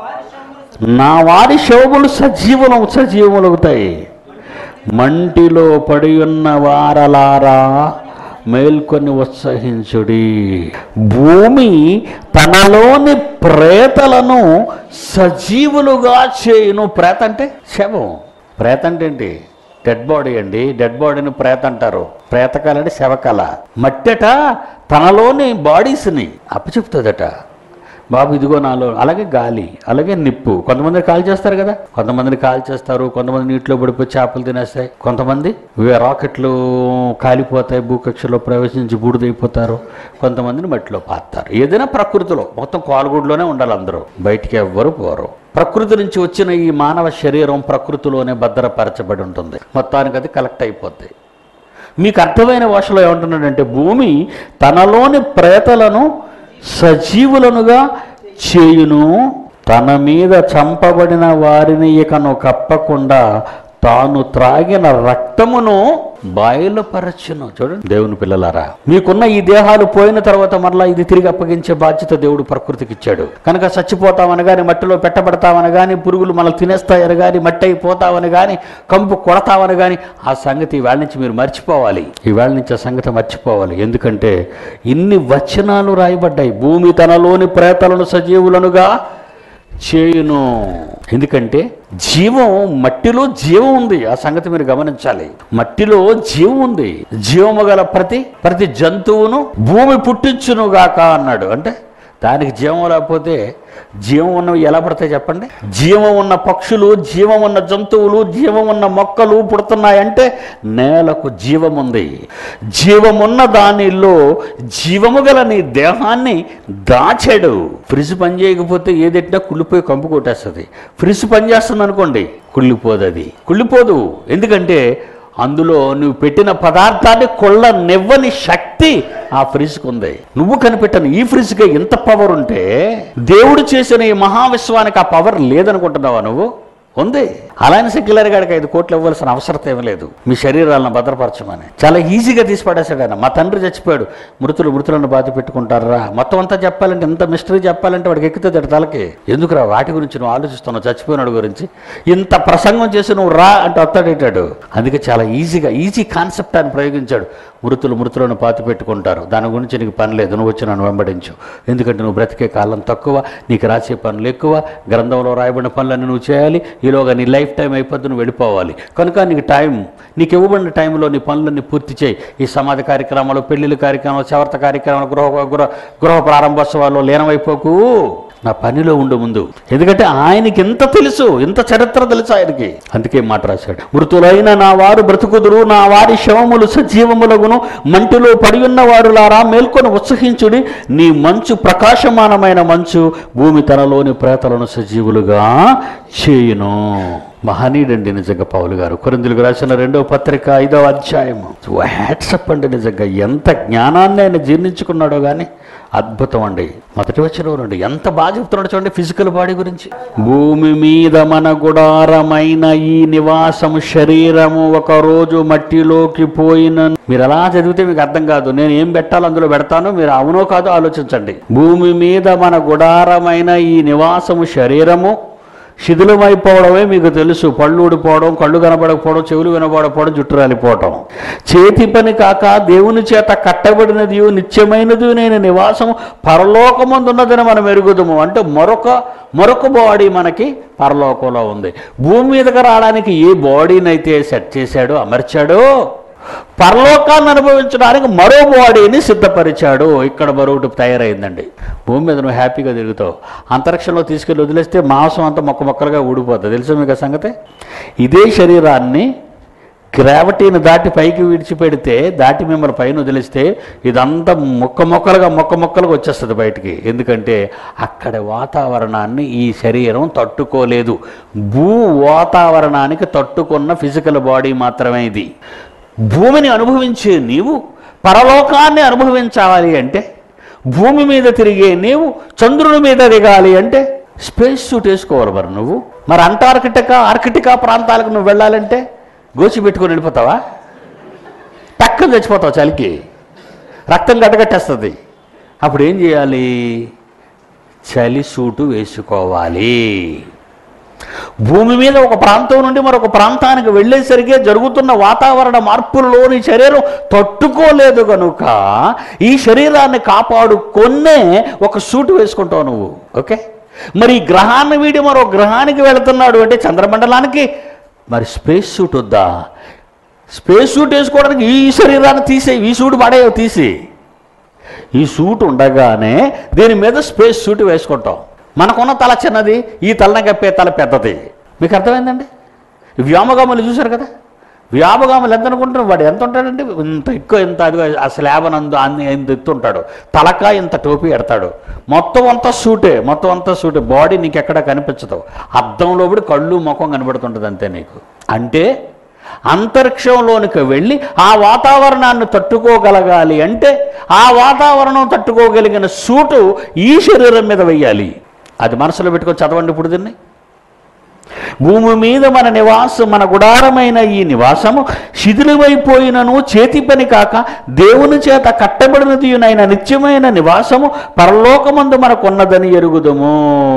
నా వారి శవములు సజీవులు సజీవములవుతాయి మంటిలో పడి ఉన్న వారలారా మేల్కొని ఉత్సహించుడి భూమి తనలోని ప్రేతలను సజీవులుగా చేయును ప్రేత అంటే శవం ప్రేత అంటే ఏంటి డెడ్ బాడీ అండి డెడ్ బాడీని ప్రేత అంటారు ప్రేతకాల అంటే శవకళ మట్టట తనలోని బాడీస్ని అప్పచెప్తుందట బాబు ఇదిగో నాలో అలాగే గాలి అలాగే నిప్పు కొంతమంది కాల్ చేస్తారు కదా కొంతమందిని కాల్ చేస్తారు కొంతమంది నీటిలో పడిపోయి చేపలు తినేస్తాయి కొంతమంది ఇవే రాకెట్లు కాలిపోతాయి భూకక్షలో ప్రవేశించి బూడిదైపోతారు కొంతమందిని మట్టిలో పాతారు ఏదైనా ప్రకృతిలో మొత్తం కోలగూడులోనే ఉండాలి అందరూ బయటికి ఎవ్వరు పోరు ప్రకృతి నుంచి వచ్చిన ఈ మానవ శరీరం ప్రకృతిలోనే భద్రపరచబడి ఉంటుంది మొత్తానికి అది కలెక్ట్ అయిపోద్ది మీకు అర్థమైన భాషలో ఏమంటున్నాడంటే భూమి తనలోని ప్రేతలను సజీవులనుగా చేయును తన మీద చంపబడిన వారిని ఇకను కప్పకుండా తాను త్రాగిన రక్తమును బయలుపరచును చూడండి దేవుని పిల్లలారా మీకున్న ఈ దేహాలు పోయిన తర్వాత మరలా ఇది తిరిగి అప్పగించే బాధ్యత దేవుడు ప్రకృతికి ఇచ్చాడు కనుక చచ్చిపోతామని కానీ మట్టిలో పెట్టబడతామని కానీ పురుగులు మనల్ని తినేస్తాయని కానీ మట్టి అయిపోతామని కానీ కంపు కొడతామని కానీ ఆ సంగతి ఈవేళ నుంచి మీరు మర్చిపోవాలి ఈవేళ నుంచి ఆ సంగతి మర్చిపోవాలి ఎందుకంటే ఇన్ని వచనాలు రాయబడ్డాయి భూమి తనలోని ప్రేతలను సజీవులనుగా చేయును ఎందుకంటే జీవం మట్టిలో జీవం ఉంది ఆ సంగతి మీరు గమనించాలి మట్టిలో జీవం ఉంది జీవము గల ప్రతి ప్రతి జంతువును భూమి పుట్టించును గాక అన్నాడు అంటే దానికి జీవం లేకపోతే జీవం ఉన్నవి ఎలా పడతాయి చెప్పండి జీవం ఉన్న పక్షులు జీవం ఉన్న జంతువులు జీవం ఉన్న మొక్కలు పుడుతున్నాయంటే నేలకు జీవం ఉంది జీవమున్న దానిలో జీవము గల నీ దేహాన్ని దాచాడు ఫ్రిడ్జ్ పని చేయకపోతే ఏదెట్టినా కుళ్ళిపోయి కంపు కొట్టేస్తుంది ఫ్రిడ్జ్ పని చేస్తుంది అనుకోండి కుళ్ళిపోదు అది కుళ్ళిపోదు ఎందుకంటే అందులో నువ్వు పెట్టిన పదార్థాన్ని కొల్ల నివ్వని శక్తి ఆ ఫ్రిడ్జ్కి ఉంది నువ్వు కనిపెట్టను ఈ ఫ్రిడ్జ్కి ఎంత పవర్ ఉంటే దేవుడు చేసిన ఈ మహావిశ్వానికి ఆ పవర్ లేదనుకుంటున్నావా నువ్వు ఉంది అలానే సెక్యులర్ గారికి ఐదు కోట్లు ఇవ్వాల్సిన అవసరం ఏమీ లేదు మీ శరీరాలను భద్రపరచమని చాలా ఈజీగా తీసి పడేశాడు ఆయన మా తండ్రి చచ్చిపోయాడు మృతులు మృతులను బాధ పెట్టుకుంటారా మొత్తం అంతా చెప్పాలంటే ఎంత మిస్టరీ చెప్పాలంటే వాడికి ఎక్కుతుంది తలకి ఎందుకురా వాటి గురించి నువ్వు ఆలోచిస్తున్నావు చచ్చిపోయినాడు గురించి ఇంత ప్రసంగం చేసి నువ్వు రా అంటే వస్తాడేటాడు అందుకే చాలా ఈజీగా ఈజీ కాన్సెప్ట్ ఆయన ప్రయోగించాడు మృతులు మృతులను పాతి పెట్టుకుంటారు దాని గురించి నీకు పని లేదు నువ్వు వచ్చి నన్ను వెంబడించు ఎందుకంటే నువ్వు బ్రతికే కాలం తక్కువ నీకు రాసే పనులు ఎక్కువ గ్రంథంలో రాయబడిన పనులన్నీ నువ్వు చేయాలి ఈలోగా నీ లైఫ్ టైం అయిపోద్ది నువ్వు వెళ్ళిపోవాలి కనుక నీకు టైం నీకు ఇవ్వబడిన టైంలో నీ పనులన్నీ పూర్తి చేయి ఈ సమాధి కార్యక్రమాలు పెళ్లిళ్ళ కార్యక్రమాలు చవర్త కార్యక్రమాలు గృహ గృహ గృహ ప్రారంభోత్సవాల్లో లీనమైపోకు నా పనిలో ఉండు ముందు ఎందుకంటే ఆయనకి ఎంత తెలుసు ఇంత చరిత్ర తెలుసు ఆయనకి అందుకే ఈ మాట రాశాడు మృతులైన నా వారు బ్రతుకుదురు నా వారి శవములు సజీవములగును మంటిలో పడి ఉన్న వారులారా మేల్కొని ఉత్సహించుడి నీ మంచు ప్రకాశమానమైన మంచు భూమి తనలోని ప్రేతలను సజీవులుగా చేయును మహనీయుడండి నిజంగా పౌలు గారు కొరిందులకు రాసిన రెండవ పత్రిక ఐదవ అధ్యాయము హ్యాట్సప్ అండి నిజంగా ఎంత జ్ఞానాన్ని ఆయన జీర్ణించుకున్నాడో కానీ అద్భుతం అండి మొదటి వచ్చిన నుండి ఎంత బాగా చెప్తున్నాడు చూడండి ఫిజికల్ బాడీ గురించి భూమి మీద మన గుడారమైన ఈ నివాసము శరీరము ఒక రోజు మట్టిలోకి పోయిన మీరు అలా చదివితే మీకు అర్థం కాదు నేను ఏం పెట్టాలో అందులో పెడతాను మీరు అవునో కాదో ఆలోచించండి భూమి మీద మన గుడారమైన ఈ నివాసము శరీరము శిథిలమైపోవడమే మీకు తెలుసు పళ్ళు ఊడిపోవడం కళ్ళు కనబడకపోవడం చెవులు వినబడకపోవడం జుట్టు రాలిపోవడం చేతి పని కాక దేవుని చేత కట్టబడినది నిత్యమైనది నేను నివాసము పరలోకమందున్నదని మనం ఎరుగుదము అంటే మరొక మరొక బాడీ మనకి పరలోకంలో ఉంది భూమి మీదకి రావడానికి ఏ బాడీనైతే సెట్ చేశాడో అమర్చాడో పరలోకాన్ని అనుభవించడానికి మరో బాడీని సిద్ధపరిచాడు ఇక్కడ మరొకటి తయారైందండి భూమి మీద నువ్వు హ్యాపీగా తిరుగుతావు అంతరిక్షంలో తీసుకెళ్ళి వదిలేస్తే మాంసం అంతా మొక్క మొక్కలుగా ఊడిపోతుంది తెలుసా మీకు ఆ సంగతి ఇదే శరీరాన్ని గ్రావిటీని దాటి పైకి విడిచిపెడితే దాటి మిమ్మల్ని పైన వదిలిస్తే ఇదంతా మొక్క మొక్కలుగా మొక్క మొక్కలుగా వచ్చేస్తుంది బయటికి ఎందుకంటే అక్కడ వాతావరణాన్ని ఈ శరీరం తట్టుకోలేదు భూ వాతావరణానికి తట్టుకున్న ఫిజికల్ బాడీ మాత్రమే ఇది భూమిని అనుభవించే నీవు పరలోకాన్ని అనుభవించాలి అంటే భూమి మీద తిరిగే నీవు చంద్రుని మీద దిగాలి అంటే స్పేస్ సూట్ వేసుకోవాలి మరి నువ్వు మరి అంటార్కిటికా ఆర్కిటికా ప్రాంతాలకు నువ్వు వెళ్ళాలంటే గోచి పెట్టుకొని వెళ్ళిపోతావా టక్కన చచ్చిపోతావు చలికి రక్తం గడ్డగట్టేస్తుంది అప్పుడు ఏం చేయాలి చలి సూటు వేసుకోవాలి భూమి మీద ఒక ప్రాంతం నుండి మరొక ప్రాంతానికి వెళ్ళేసరికి జరుగుతున్న వాతావరణ మార్పుల్లోని శరీరం తట్టుకోలేదు కనుక ఈ శరీరాన్ని కాపాడుకొన్నే ఒక సూటు వేసుకుంటావు నువ్వు ఓకే మరి ఈ గ్రహాన్ని వీడి మరో గ్రహానికి వెళుతున్నాడు అంటే చంద్రమండలానికి మరి స్పేస్ సూట్ వద్దా స్పేస్ సూట్ వేసుకోవడానికి ఈ శరీరాన్ని తీసే ఈ సూట్ పడే తీసి ఈ సూట్ ఉండగానే దీని మీద స్పేస్ సూట్ వేసుకుంటాం మనకున్న తల చిన్నది ఈ తలని కప్పే తల పెద్దది మీకు అర్థమైందండి ఈ వ్యోమగాములు చూశారు కదా వ్యామగాములు ఎంత అనుకుంటున్నారు వాడు ఎంత ఉంటాడండి ఇంత ఎక్కువ ఇంత అది ఆ స్లాబ్ నందు అన్ని ఇంత ఎత్తు ఉంటాడు తలక ఇంత టోపీ ఎడతాడు మొత్తం అంతా సూటే మొత్తం అంతా సూటే బాడీ నీకు ఎక్కడ కనిపించదు అద్దంలో కూడా కళ్ళు ముఖం కనబడుతుంటుంది అంతే నీకు అంటే అంతరిక్షంలోనికి వెళ్ళి ఆ వాతావరణాన్ని తట్టుకోగలగాలి అంటే ఆ వాతావరణం తట్టుకోగలిగిన సూటు ఈ శరీరం మీద వెయ్యాలి అది మనసులో పెట్టుకొని చదవండి ఇప్పుడు దీన్ని భూమి మీద మన నివాసం మన గుడారమైన ఈ నివాసము శిథిలమైపోయినను చేతి పని కాక దేవుని చేత కట్టబడినదియునైన నిత్యమైన నివాసము పరలోకమందు మనకున్నదని ఎరుగుదము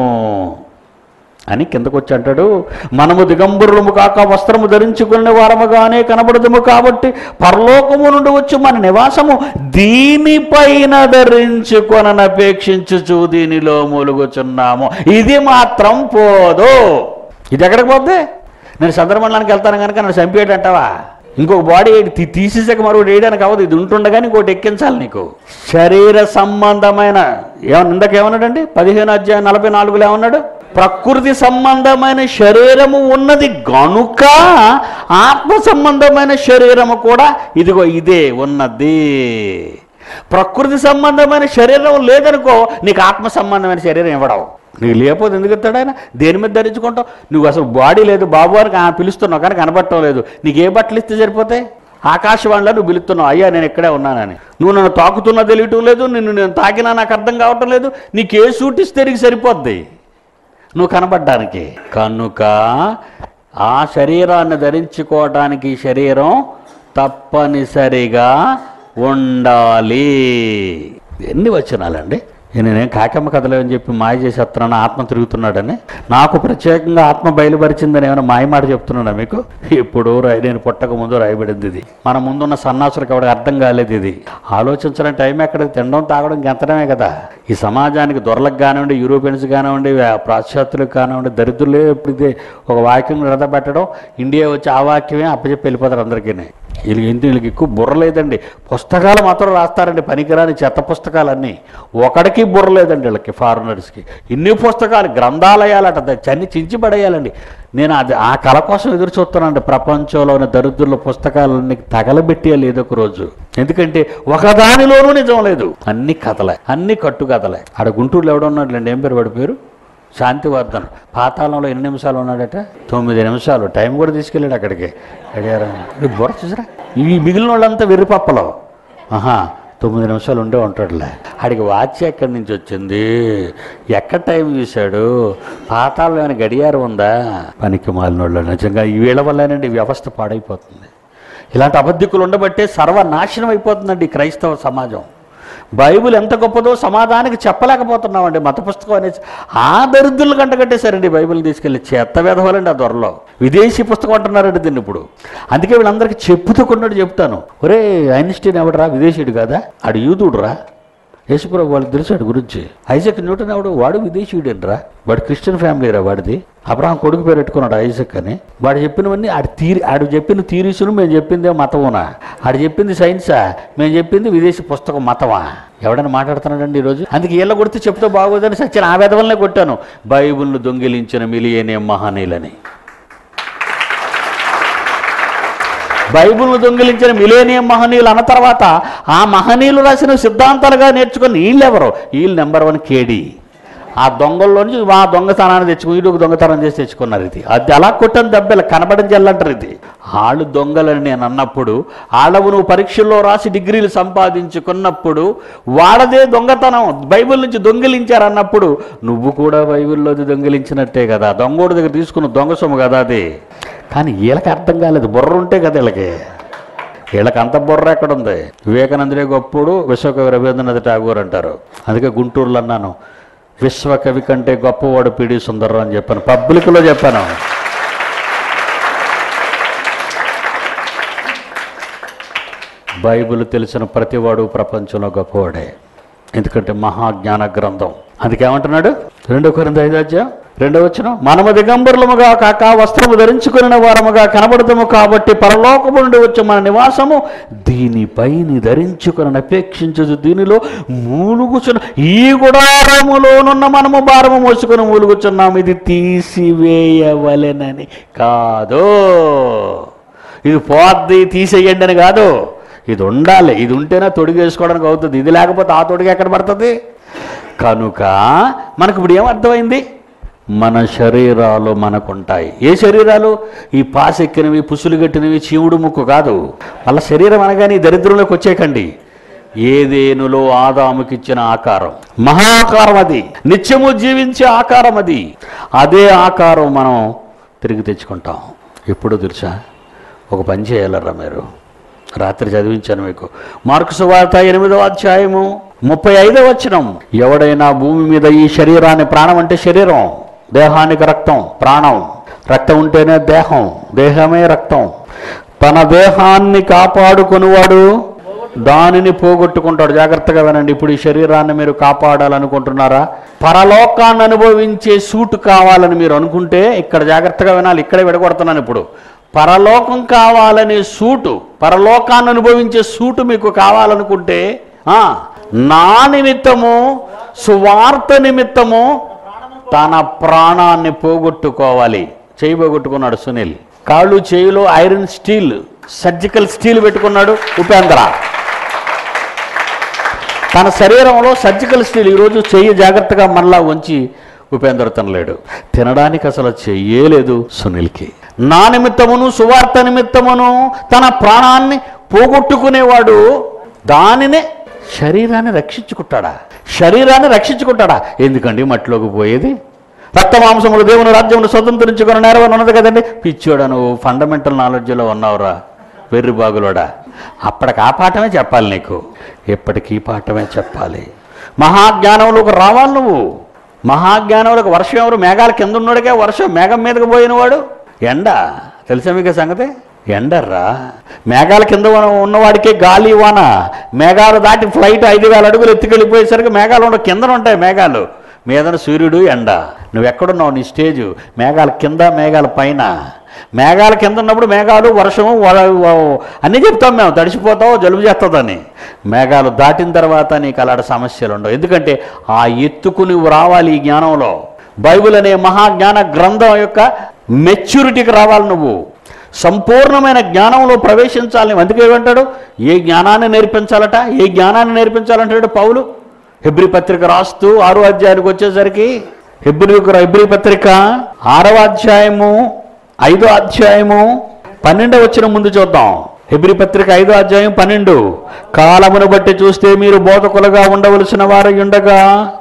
అని కిందకు వచ్చి అంటాడు మనము దిగంబరులము కాక వస్త్రము ధరించుకునే వారముగానే కనబడదుము కాబట్టి పరలోకము నుండి వచ్చి మన నివాసము దీనిపైన ధరించుకొనని అపేక్షించుచు దీనిలో మూలుగుచున్నాము ఇది మాత్రం పోదు ఇది ఎక్కడికి పోద్ది నేను చంద్రమండలానికి వెళ్తాను కనుక నన్ను చంపేయడం అంటావా ఇంకొక బాడీ తీ- తీసేసాక మరొకటి వేయడానికి అవ్వదు ఇది ఉంటుండగానే ఇంకోటి ఎక్కించాలి నీకు శరీర సంబంధమైన ఏమన్నా ఇందాక ఏమన్నాడండి పదిహేను అధ్యాయం నలభై నాలుగులో ఏమన్నాడు ప్రకృతి సంబంధమైన శరీరము ఉన్నది గనుక ఆత్మ సంబంధమైన శరీరము కూడా ఇదిగో ఇదే ఉన్నది ప్రకృతి సంబంధమైన శరీరం లేదనుకో నీకు ఆత్మ సంబంధమైన శరీరం ఇవ్వడం నీకు లేకపోతే ఎందుకు ఇస్తాడు ఆయన దేని మీద ధరించుకుంటావు నువ్వు అసలు బాడీ లేదు బాబు అని ఆ పిలుస్తున్నావు కానీ కనబడటం లేదు నీకు ఏ బట్టలు ఇస్తే సరిపోతాయి ఆకాశవాణిలో నువ్వు పిలుస్తున్నావు అయ్యా నేను ఇక్కడే ఉన్నానని నువ్వు నన్ను తాకుతున్నా తెలియటం లేదు నిన్ను నేను తాకినా నాకు అర్థం కావటం లేదు నీకు ఏ సూట్ ఇస్తే నీకు సరిపోద్ది నువ్వు కనబడ్డానికి కనుక ఆ శరీరాన్ని ధరించుకోవడానికి ఈ శరీరం తప్పనిసరిగా ఉండాలి ఎన్ని వచనాలండి నేనేం కాకమ్మ కథలు అని చెప్పి మాయ చేసేస్తున్నాను ఆత్మ తిరుగుతున్నాడని నాకు ప్రత్యేకంగా ఆత్మ బయలుపరిచిందని ఏమైనా మాయ మాట చెప్తున్నానా మీకు ఇప్పుడు రాయి నేను పుట్టక ముందు రాయబడింది ఇది మన ముందున్న సన్నాసులకు ఎవరికి అర్థం కాలేదు ఇది ఆలోచించడం టైం ఎక్కడ తినడం తాగడం గెంతడమే కదా ఈ సమాజానికి దొరలకు కానివ్వండి యూరోపియన్స్ కానివ్వండి వా- పాశ్చాత్యులకు కానివ్వండి దరిద్రులే ఇప్పుడు ఇది ఒక వాక్యం పెట్టడం ఇండియా వచ్చి ఆ వాక్యమే అప్పచెప్పి వెళ్ళిపోతారు అందరికీ వీళ్ళకి ఏంటి వీళ్ళకి ఎక్కువ బుర్ర లేదండి పుస్తకాలు మాత్రం రాస్తారండి పనికిరాని చెత్త పుస్తకాలన్నీ ఒకడికి బుర్ర లేదండి వీళ్ళకి ఫారినర్స్కి ఇన్ని పుస్తకాలు గ్రంథాలయాలట ద- చన్ని చించి పడేయాలండి నేను అది ఆ కళ కోసం ఎదురు చూస్తున్నానండి ప్రపంచంలోని దరిద్రుల పుస్తకాలన్నీ తగలబెట్టేయాలి ఏదో ఒక రోజు ఎందుకంటే ఒకదానిలోనూ నిజం లేదు అన్ని కథలే అన్ని కట్టు కథలే ఆడ గుంటూరులో ఎవడున్నాడులేండి ఏం పేరు వాడి పేరు శాంతివర్ధన్ పాతాళంలో ఎన్ని నిమిషాలు ఉన్నాడట తొమ్మిది నిమిషాలు టైం కూడా తీసుకెళ్ళాడు అక్కడికి గడియారం ఇది బుర్ర చూసారా ఇవి మిగిలిన వాళ్ళంతా వెర్రిపప్పలో ఆహా తొమ్మిది నిమిషాలు ఉండే ఉంటాడులే ఆడికి వాచ్ ఎక్కడి నుంచి వచ్చింది ఎక్కడ టైం చూశాడు పాతాళం ఏమైనా గడియారం ఉందా పనికి మాలినోళ్ళు నిజంగా ఈ వీళ్ళ వల్లేనండి ఈ వ్యవస్థ పాడైపోతుంది ఇలాంటి అబద్ధికులు ఉండబట్టే సర్వనాశనం అయిపోతుందండి ఈ క్రైస్తవ సమాజం బైబిల్ ఎంత గొప్పదో సమాధానికి చెప్పలేకపోతున్నామండి మత పుస్తకం అనేసి ఆ దరిద్రులు గంట కట్టేశారండి బైబిల్ తీసుకెళ్ళి చెత్త వేధవాలండి ఆ దొరలో విదేశీ పుస్తకం అంటున్నారండి దీన్ని ఇప్పుడు అందుకే వీళ్ళందరికీ చెప్పుతూ కొన్నాడు చెప్తాను ఒరే ఐన్స్టీన్ ఎవడరా విదేశీయుడు కాదా ఆడు యూదుడురా యేసుప్రభు వాళ్ళు తెలుసు వాడి గురించి ఐజక్ న్యూటన్ ఎవడు వాడు విదేశీయుడేనరా వాడు క్రిస్టియన్ ఫ్యామిలీ రా వాడిది అబ్రహాం కొడుకు పేరు పెట్టుకున్నాడు ఐజక్ అని వాడు చెప్పినవన్నీ ఆడు తీరి ఆడు చెప్పిన తీరీసును మేము చెప్పిందే మతమునా ఆడు చెప్పింది సైన్సా మేము చెప్పింది విదేశీ పుస్తకం మతమా ఎవడైనా మాట్లాడుతున్నాడండి ఈరోజు అందుకే వీళ్ళ కొడితే చెప్తే బాగోదని సత్యం ఆ వెధవలనే కొట్టాను బైబిల్ను దొంగిలించిన మిలియనే మహనీయులని బైబిల్ను దొంగిలించిన మిలేనియం మహనీయులు అన్న తర్వాత ఆ మహనీయులు రాసిన సిద్ధాంతాలుగా నేర్చుకుని వీళ్ళెవరు వీళ్ళు నెంబర్ వన్ కేడి ఆ దొంగల్లో నుంచి ఆ దొంగతనాన్ని తెచ్చుకుని వీడు ఒక దొంగతనం చేసి తెచ్చుకున్నారు ఇది అది అలా కొట్టని దెబ్బలు కనబడని చెల్లంటారు ఇది వాళ్ళు దొంగలని నేను అన్నప్పుడు వాళ్ళవు నువ్వు పరీక్షల్లో రాసి డిగ్రీలు సంపాదించుకున్నప్పుడు వాళ్ళదే దొంగతనం బైబిల్ నుంచి దొంగిలించారు అన్నప్పుడు నువ్వు కూడా బైబిల్లోది దొంగిలించినట్టే కదా దొంగోడి దగ్గర తీసుకున్న దొంగ సొమ్ము కదా అది కానీ వీళ్ళకి అర్థం కాలేదు బుర్ర ఉంటే కదా వీళ్ళకి వీళ్ళకి అంత బుర్ర ఎక్కడ ఉంది వివేకానందుడే గొప్పుడు విశ్వకవి రవీంద్రనాథ్ ఠాగూర్ అంటారు అందుకే గుంటూరులో అన్నాను విశ్వకవి కంటే గొప్పవాడు పిడి సుందర్రావు అని చెప్పాను పబ్లిక్లో చెప్పాను బైబిల్ తెలిసిన ప్రతివాడు ప్రపంచంలో గొప్పవాడే ఎందుకంటే మహాజ్ఞాన గ్రంథం అందుకేమంటున్నాడు రెండో కొరింద ఐదు అధ్యాయం రెండవ వచ్చిన మనము దిగంబరులముగా కాక వస్త్రము ధరించుకున్న వారముగా కనబడతాము కాబట్టి పరలోకము నుండి వచ్చే మన నివాసము దీనిపైని ధరించుకుని అపేక్షించదు దీనిలో మూలుగుచున్న ఈ గుడారములోనున్న మనము భారము మోసుకొని మూలుగుచున్నాము ఇది తీసివేయవలెనని కాదు ఇది పోద్ది తీసేయండి అని కాదు ఇది ఉండాలి ఇది ఉంటేనే తొడిగి వేసుకోవడానికి అవుతుంది ఇది లేకపోతే ఆ తొడిగి ఎక్కడ పడుతుంది కనుక మనకు ఇప్పుడు ఏమర్థమైంది మన శరీరాలు మనకుంటాయి ఏ శరీరాలు ఈ పాసెక్కినవి పుసులు కట్టినవి చీవుడు ముక్కు కాదు మళ్ళీ శరీరం అనగానే ఈ దరిద్రంలోకి వచ్చేకండి ఏదేనులో ఆదాముకిచ్చిన ఆకారం మహాకారం అది నిత్యము జీవించే ఆకారం అది అదే ఆకారం మనం తిరిగి తెచ్చుకుంటాం ఎప్పుడో తెలుసా ఒక పని చేయాలరా మీరు రాత్రి చదివించాను మీకు మార్కు సువార్త ఎనిమిదవ అధ్యాయము ముప్పై ఐదవ వచనం ఎవడైనా భూమి మీద ఈ శరీరాన్ని ప్రాణం అంటే శరీరం దేహానికి రక్తం ప్రాణం రక్తం ఉంటేనే దేహం దేహమే రక్తం తన దేహాన్ని కాపాడుకునివాడు దానిని పోగొట్టుకుంటాడు జాగ్రత్తగా వినండి ఇప్పుడు ఈ శరీరాన్ని మీరు కాపాడాలనుకుంటున్నారా పరలోకాన్ని అనుభవించే సూటు కావాలని మీరు అనుకుంటే ఇక్కడ జాగ్రత్తగా వినాలి ఇక్కడే విడగొడుతున్నాను ఇప్పుడు పరలోకం కావాలనే సూటు పరలోకాన్ని అనుభవించే సూటు మీకు కావాలనుకుంటే ఆ, నా నిమిత్తము సువార్త నిమిత్తము తన ప్రాణాన్ని పోగొట్టుకోవాలి చేయి పోగొట్టుకున్నాడు సునీల్ కాళ్ళు చేయిలో ఐరన్ స్టీల్ సర్జికల్ స్టీల్ పెట్టుకున్నాడు ఉపేంద్ర తన శరీరంలో సర్జికల్ స్టీల్ ఈరోజు చెయ్యి జాగ్రత్తగా మళ్ళా ఉంచి ఉపేంద్ర తినలేడు తినడానికి అసలు చెయ్యలేదు సునీల్కి నా నిమిత్తమును సువార్త నిమిత్తమును తన ప్రాణాన్ని పోగొట్టుకునేవాడు దానినే శరీరాన్ని రక్షించుకుంటాడా శరీరాన్ని రక్షించుకుంటాడా ఎందుకండి మట్టిలోకి పోయేది రక్త మాంసములు దేవుని రాజ్యమును స్వతంత్రించుకుని నేరవని ఉన్నది కదండి పిచ్చోడా నువ్వు ఫండమెంటల్ నాలెడ్జ్లో ఉన్నావురా వెర్రి బాగులోడా అప్పటికి ఆ పాఠమే చెప్పాలి నీకు ఇప్పటికీ ఈ పాఠమే చెప్పాలి మహాజ్ఞానంలోకి రావాలి నువ్వు మహాజ్ఞానంలోకి వర్షం ఎవరు మేఘాల కింద ఉన్నాడుగా వర్షం మేఘం మీదకి పోయినవాడు ఎండ తెలుసా మీకు ఈ సంగతి ఎండర్రా మేఘాల కింద ఉన్న- ఉన్నవాడికి గాలి వాన మేఘాలు దాటి ఫ్లైట్ ఐదు వేల అడుగులు ఎత్తుకెళ్ళిపోయేసరికి మేఘాలు ఉండవు కిందన ఉంటాయి మేఘాలు మీదన సూర్యుడు ఎండ నువ్వు ఎక్కడున్నావు నీ స్టేజు మేఘాల కింద మేఘాల పైన మేఘాల కింద ఉన్నప్పుడు మేఘాలు వర్షము వ- వ- అన్నీ చెప్తాం మేము తడిసిపోతావు జలుబు చేస్తుందని మేఘాలు దాటిన తర్వాత నీకు అలాంటి సమస్యలు ఉండవు ఎందుకంటే ఆ ఎత్తుకు నువ్వు రావాలి ఈ జ్ఞానంలో బైబిల్ అనే మహాజ్ఞాన గ్రంథం యొక్క మెచ్యూరిటీకి రావాలి నువ్వు సంపూర్ణమైన జ్ఞానంలో ప్రవేశించాలి అందుకే ఏమంటాడు ఏ జ్ఞానాన్ని నేర్పించాలట ఏ జ్ఞానాన్ని నేర్పించాలంటాడు పౌలు హెబ్రి పత్రిక రాస్తూ ఆరో అధ్యాయానికి వచ్చేసరికి హెబ్రి హెబ్రి పత్రిక ఆరవ అధ్యాయము ఐదో అధ్యాయము పన్నెండవ వచ్చిన ముందు చూద్దాం హెబ్రి పత్రిక ఐదో అధ్యాయం పన్నెండు కాలమును బట్టి చూస్తే మీరు బోధకులుగా ఉండవలసిన వారు ఉండగా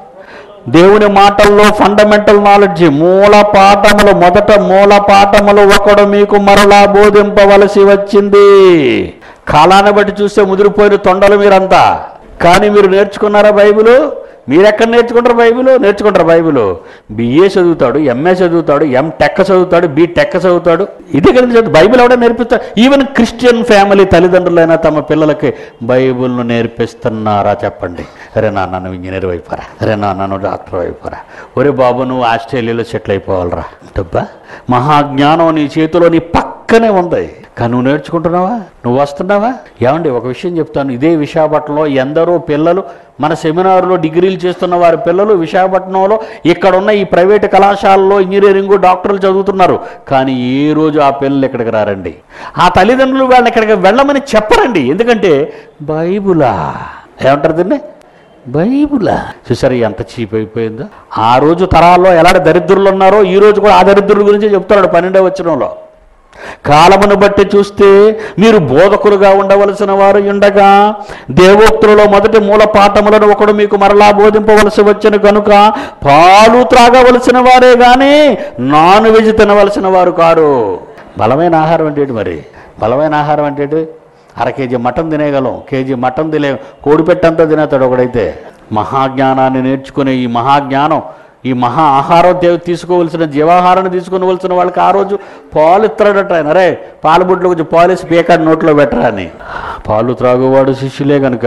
దేవుని మాటల్లో ఫండమెంటల్ నాలెడ్జ్ మూల పాఠములు మొదట మూల పాఠములు ఒకడు మీకు మరలా బోధింపవలసి వచ్చింది కాలాన్ని బట్టి చూస్తే ముదిరిపోయిన తొండలు మీరంతా కానీ మీరు నేర్చుకున్నారా బైబిల్ మీరు ఎక్కడ నేర్చుకుంటారు బైబిల్ నేర్చుకుంటారు బైబిల్ బిఏ చదువుతాడు ఎంఏ చదువుతాడు ఎం టెక్ చదువుతాడు బి టెక్ చదువుతాడు ఇదే కదా చదువు బైబిల్ ఎవడ నేర్పిస్తాడు ఈవెన్ క్రిస్టియన్ ఫ్యామిలీ తల్లిదండ్రులైనా తమ పిల్లలకి బైబిల్ను నేర్పిస్తున్నారా చెప్పండి అరే నాన్న నువ్వు ఇంజనీర్ అయిపోరా అరే నాన్న నువ్వు డాక్టర్ అయిపోరా ఒరే బాబు నువ్వు ఆస్ట్రేలియాలో సెటిల్ అయిపోవాలరా డబ్బా మహాజ్ఞానం నీ చేతిలో నీ పక్కనే ఉంది కానీ నువ్వు నేర్చుకుంటున్నావా నువ్వు వస్తున్నావా ఏమండి ఒక విషయం చెప్తాను ఇదే విశాఖపట్నంలో ఎందరో పిల్లలు మన సెమినార్లో డిగ్రీలు చేస్తున్న వారి పిల్లలు విశాఖపట్నంలో ఇక్కడ ఉన్న ఈ ప్రైవేట్ కళాశాలలో ఇంజనీరింగ్ డాక్టర్లు చదువుతున్నారు కానీ ఏ రోజు ఆ పిల్లలు ఇక్కడికి రారండి ఆ తల్లిదండ్రులు వాళ్ళని ఇక్కడికి వెళ్ళమని చెప్పరండి ఎందుకంటే బైబులా ఏమంటారు దీన్ని బైబులా చూసారు ఎంత చీప్ అయిపోయిందో ఆ రోజు తరాల్లో ఎలాంటి దరిద్రులు ఉన్నారో ఈ రోజు కూడా ఆ దరిద్రుల గురించి చెప్తున్నాడు పన్నెండవ వచనంలో కాలమును బట్టి చూస్తే మీరు బోధకులుగా ఉండవలసిన వారు ఉండగా దేవోక్తులలో మొదటి మూల పాఠములను ఒకడు మీకు మరలా బోధింపవలసి వచ్చిన కనుక పాలు త్రాగవలసిన వారే గాని నాన్ వెజ్ తినవలసిన వారు కారు బలమైన ఆహారం అంటే ఏంటి మరి బలమైన ఆహారం అంటే ఏంటి? అర కేజీ మటన్ తినేయగలం కేజీ మటన్ తినే కోడిపెట్టంతా తినేస్తాడు ఒకడైతే మహాజ్ఞానాన్ని నేర్చుకునే ఈ మహాజ్ఞానం ఈ మహా ఆహారం తే- తీసుకోవలసిన జీవాహారాన్ని తీసుకోవలసిన వాళ్ళకి ఆ రోజు పాలు ఇస్తాడట ఆయన అరే పాలబుడ్లో కొంచెం పాలేసి పేకాడి నోట్లో పెట్టరా అని పాలు త్రాగువాడు శిష్యులే గనుక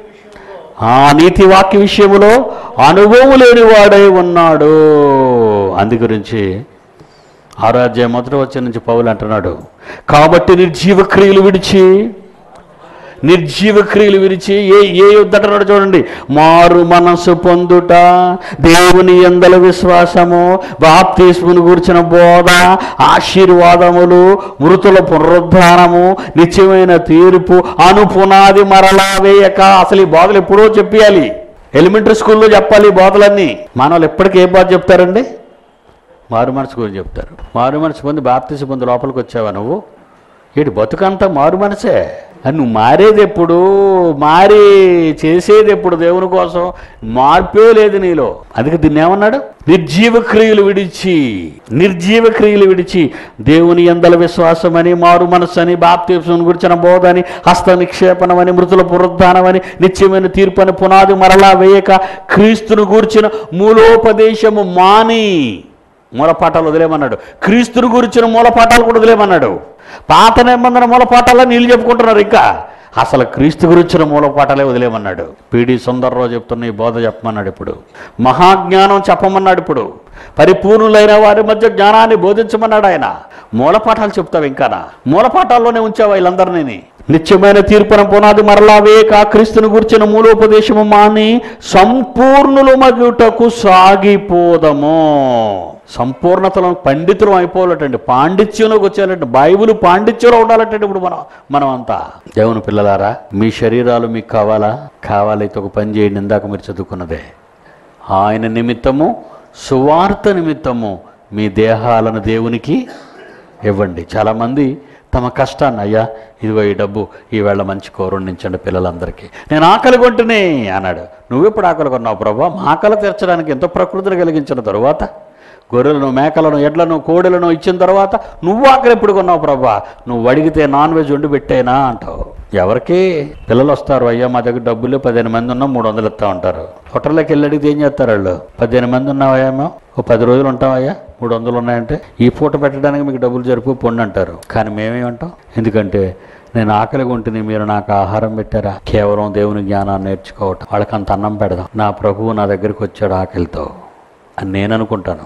ఆ నీతి వాక్య విషయములో అనుభవం లేని వాడై ఉన్నాడు అందు గురించి ఆరాధ్య మొదటి వచ్చే నుంచి పౌలు అంటున్నాడు కాబట్టి నిర్జీవ క్రియలు విడిచి నిర్జీవ క్రియలు విరిచి ఏ ఏ యుద్ధంటున్నాడు చూడండి మారు మనసు పొందుట దేవుని ఎందల విశ్వాసము బాప్తిస్మును గురించిన బోధ ఆశీర్వాదములు మృతుల పునరుద్ధానము నిత్యమైన తీర్పు అనుపునాది మరలా వేయక అసలు ఈ బోధలు ఎప్పుడో చెప్పాలి ఎలిమెంటరీ స్కూల్లో చెప్పాలి ఈ బోధలన్నీ మనవాళ్ళు ఎప్పటికీ ఏ బోధ చెప్తారండి మారు మనసు గురించి చెప్తారు మారు మనసు పొంది బాప్తిసి పొంది లోపలికి వచ్చావా నువ్వు ఏంటి బతుకంతా మారు మనసే అని నువ్వు మారేది ఎప్పుడు మారి చేసేది ఎప్పుడు దేవుని కోసం మార్పే లేదు నీలో అందుకే దీన్ని ఏమన్నాడు నిర్జీవ క్రియలు విడిచి నిర్జీవ క్రియలు విడిచి దేవుని ఎందల విశ్వాసమని మారు మనస్సని బాప్తీసం గురించిన బోధని హస్త నిక్షేపణమని మృతుల పునరుద్ధానమని నిత్యమైన తీర్పని పునాది మరలా వేయక క్రీస్తును గూర్చిన మూలోపదేశము మాని మూలపాఠాలు వదిలేమన్నాడు క్రీస్తుని గురించిన మూలపాఠాలు కూడా వదిలేమన్నాడు పాత నిబంధన మూలపాఠాల్లో నీళ్ళు చెప్పుకుంటున్నారు ఇంకా అసలు క్రీస్తు గురించిన మూలపాఠాలే వదిలేమన్నాడు పీడి సుందర్రావు చెప్తున్న ఈ బోధ చెప్పమన్నాడు ఇప్పుడు మహాజ్ఞానం చెప్పమన్నాడు ఇప్పుడు పరిపూర్ణులైన వారి మధ్య జ్ఞానాన్ని బోధించమన్నాడు ఆయన మూలపాఠాలు చెప్తావు ఇంకానా మూలపాఠాల్లోనే ఉంచావా వీళ్ళందరినీ నిత్యమైన తీర్పున పునాది మరలా వేక క్రీస్తుని గురించిన మూలోపదేశము మాని సంపూర్ణులు మగుటకు సాగిపోదము సంపూర్ణతలో పండితులం అయిపోవాలటండి పాండిత్యంలోకి వచ్చేయాలంటే బైబిల్ పాండిత్యంలో ఉండాలంటే ఇప్పుడు మనం మనం అంతా దేవుని పిల్లలారా మీ శరీరాలు మీకు కావాలా కావాలైతే ఒక పని చేయండి ఇందాక మీరు చదువుకున్నదే ఆయన నిమిత్తము సువార్త నిమిత్తము మీ దేహాలను దేవునికి ఇవ్వండి చాలామంది తమ కష్టాన్ని అయ్యా ఇదిగో ఈ డబ్బు ఈవేళ మంచి కూరండించండి పిల్లలందరికీ నేను ఆకలి కొంటునే అన్నాడు నువ్వెప్పుడు ఆకలి కొన్నావు ప్రభా మా ఆకలి తీర్చడానికి ఎంతో ప్రకృతిని కలిగించిన తరువాత గొర్రెలను మేకలను ఎడ్లను కోడెలను ఇచ్చిన తర్వాత నువ్వు ఆకలి ఎప్పుడు కొన్నావు ప్రభా నువ్వు అడిగితే నాన్ వెజ్ వండి పెట్టేనా అంటావు ఎవరికి పిల్లలు వస్తారు అయ్యా మా దగ్గర డబ్బులు పదిహేను మంది ఉన్నాం మూడు వందలు ఇస్తా ఉంటారు హోటల్లోకి వెళ్ళి అడిగితే ఏం చేస్తారు వాళ్ళు పదిహేను మంది ఉన్నావయ్యామో ఓ పది రోజులు ఉంటామయ్యా మూడు వందలు ఉన్నాయంటే ఈ పూట పెట్టడానికి మీకు డబ్బులు జరిపి పొండి అంటారు కానీ మేమేమంటాం ఎందుకంటే నేను ఆకలి ఉంటుంది మీరు నాకు ఆహారం పెట్టారా కేవలం దేవుని జ్ఞానాన్ని నేర్చుకోవటం వాళ్ళకి అంత అన్నం పెడదాం నా ప్రభువు నా దగ్గరికి వచ్చాడు ఆకలితో అని నేను అనుకుంటాను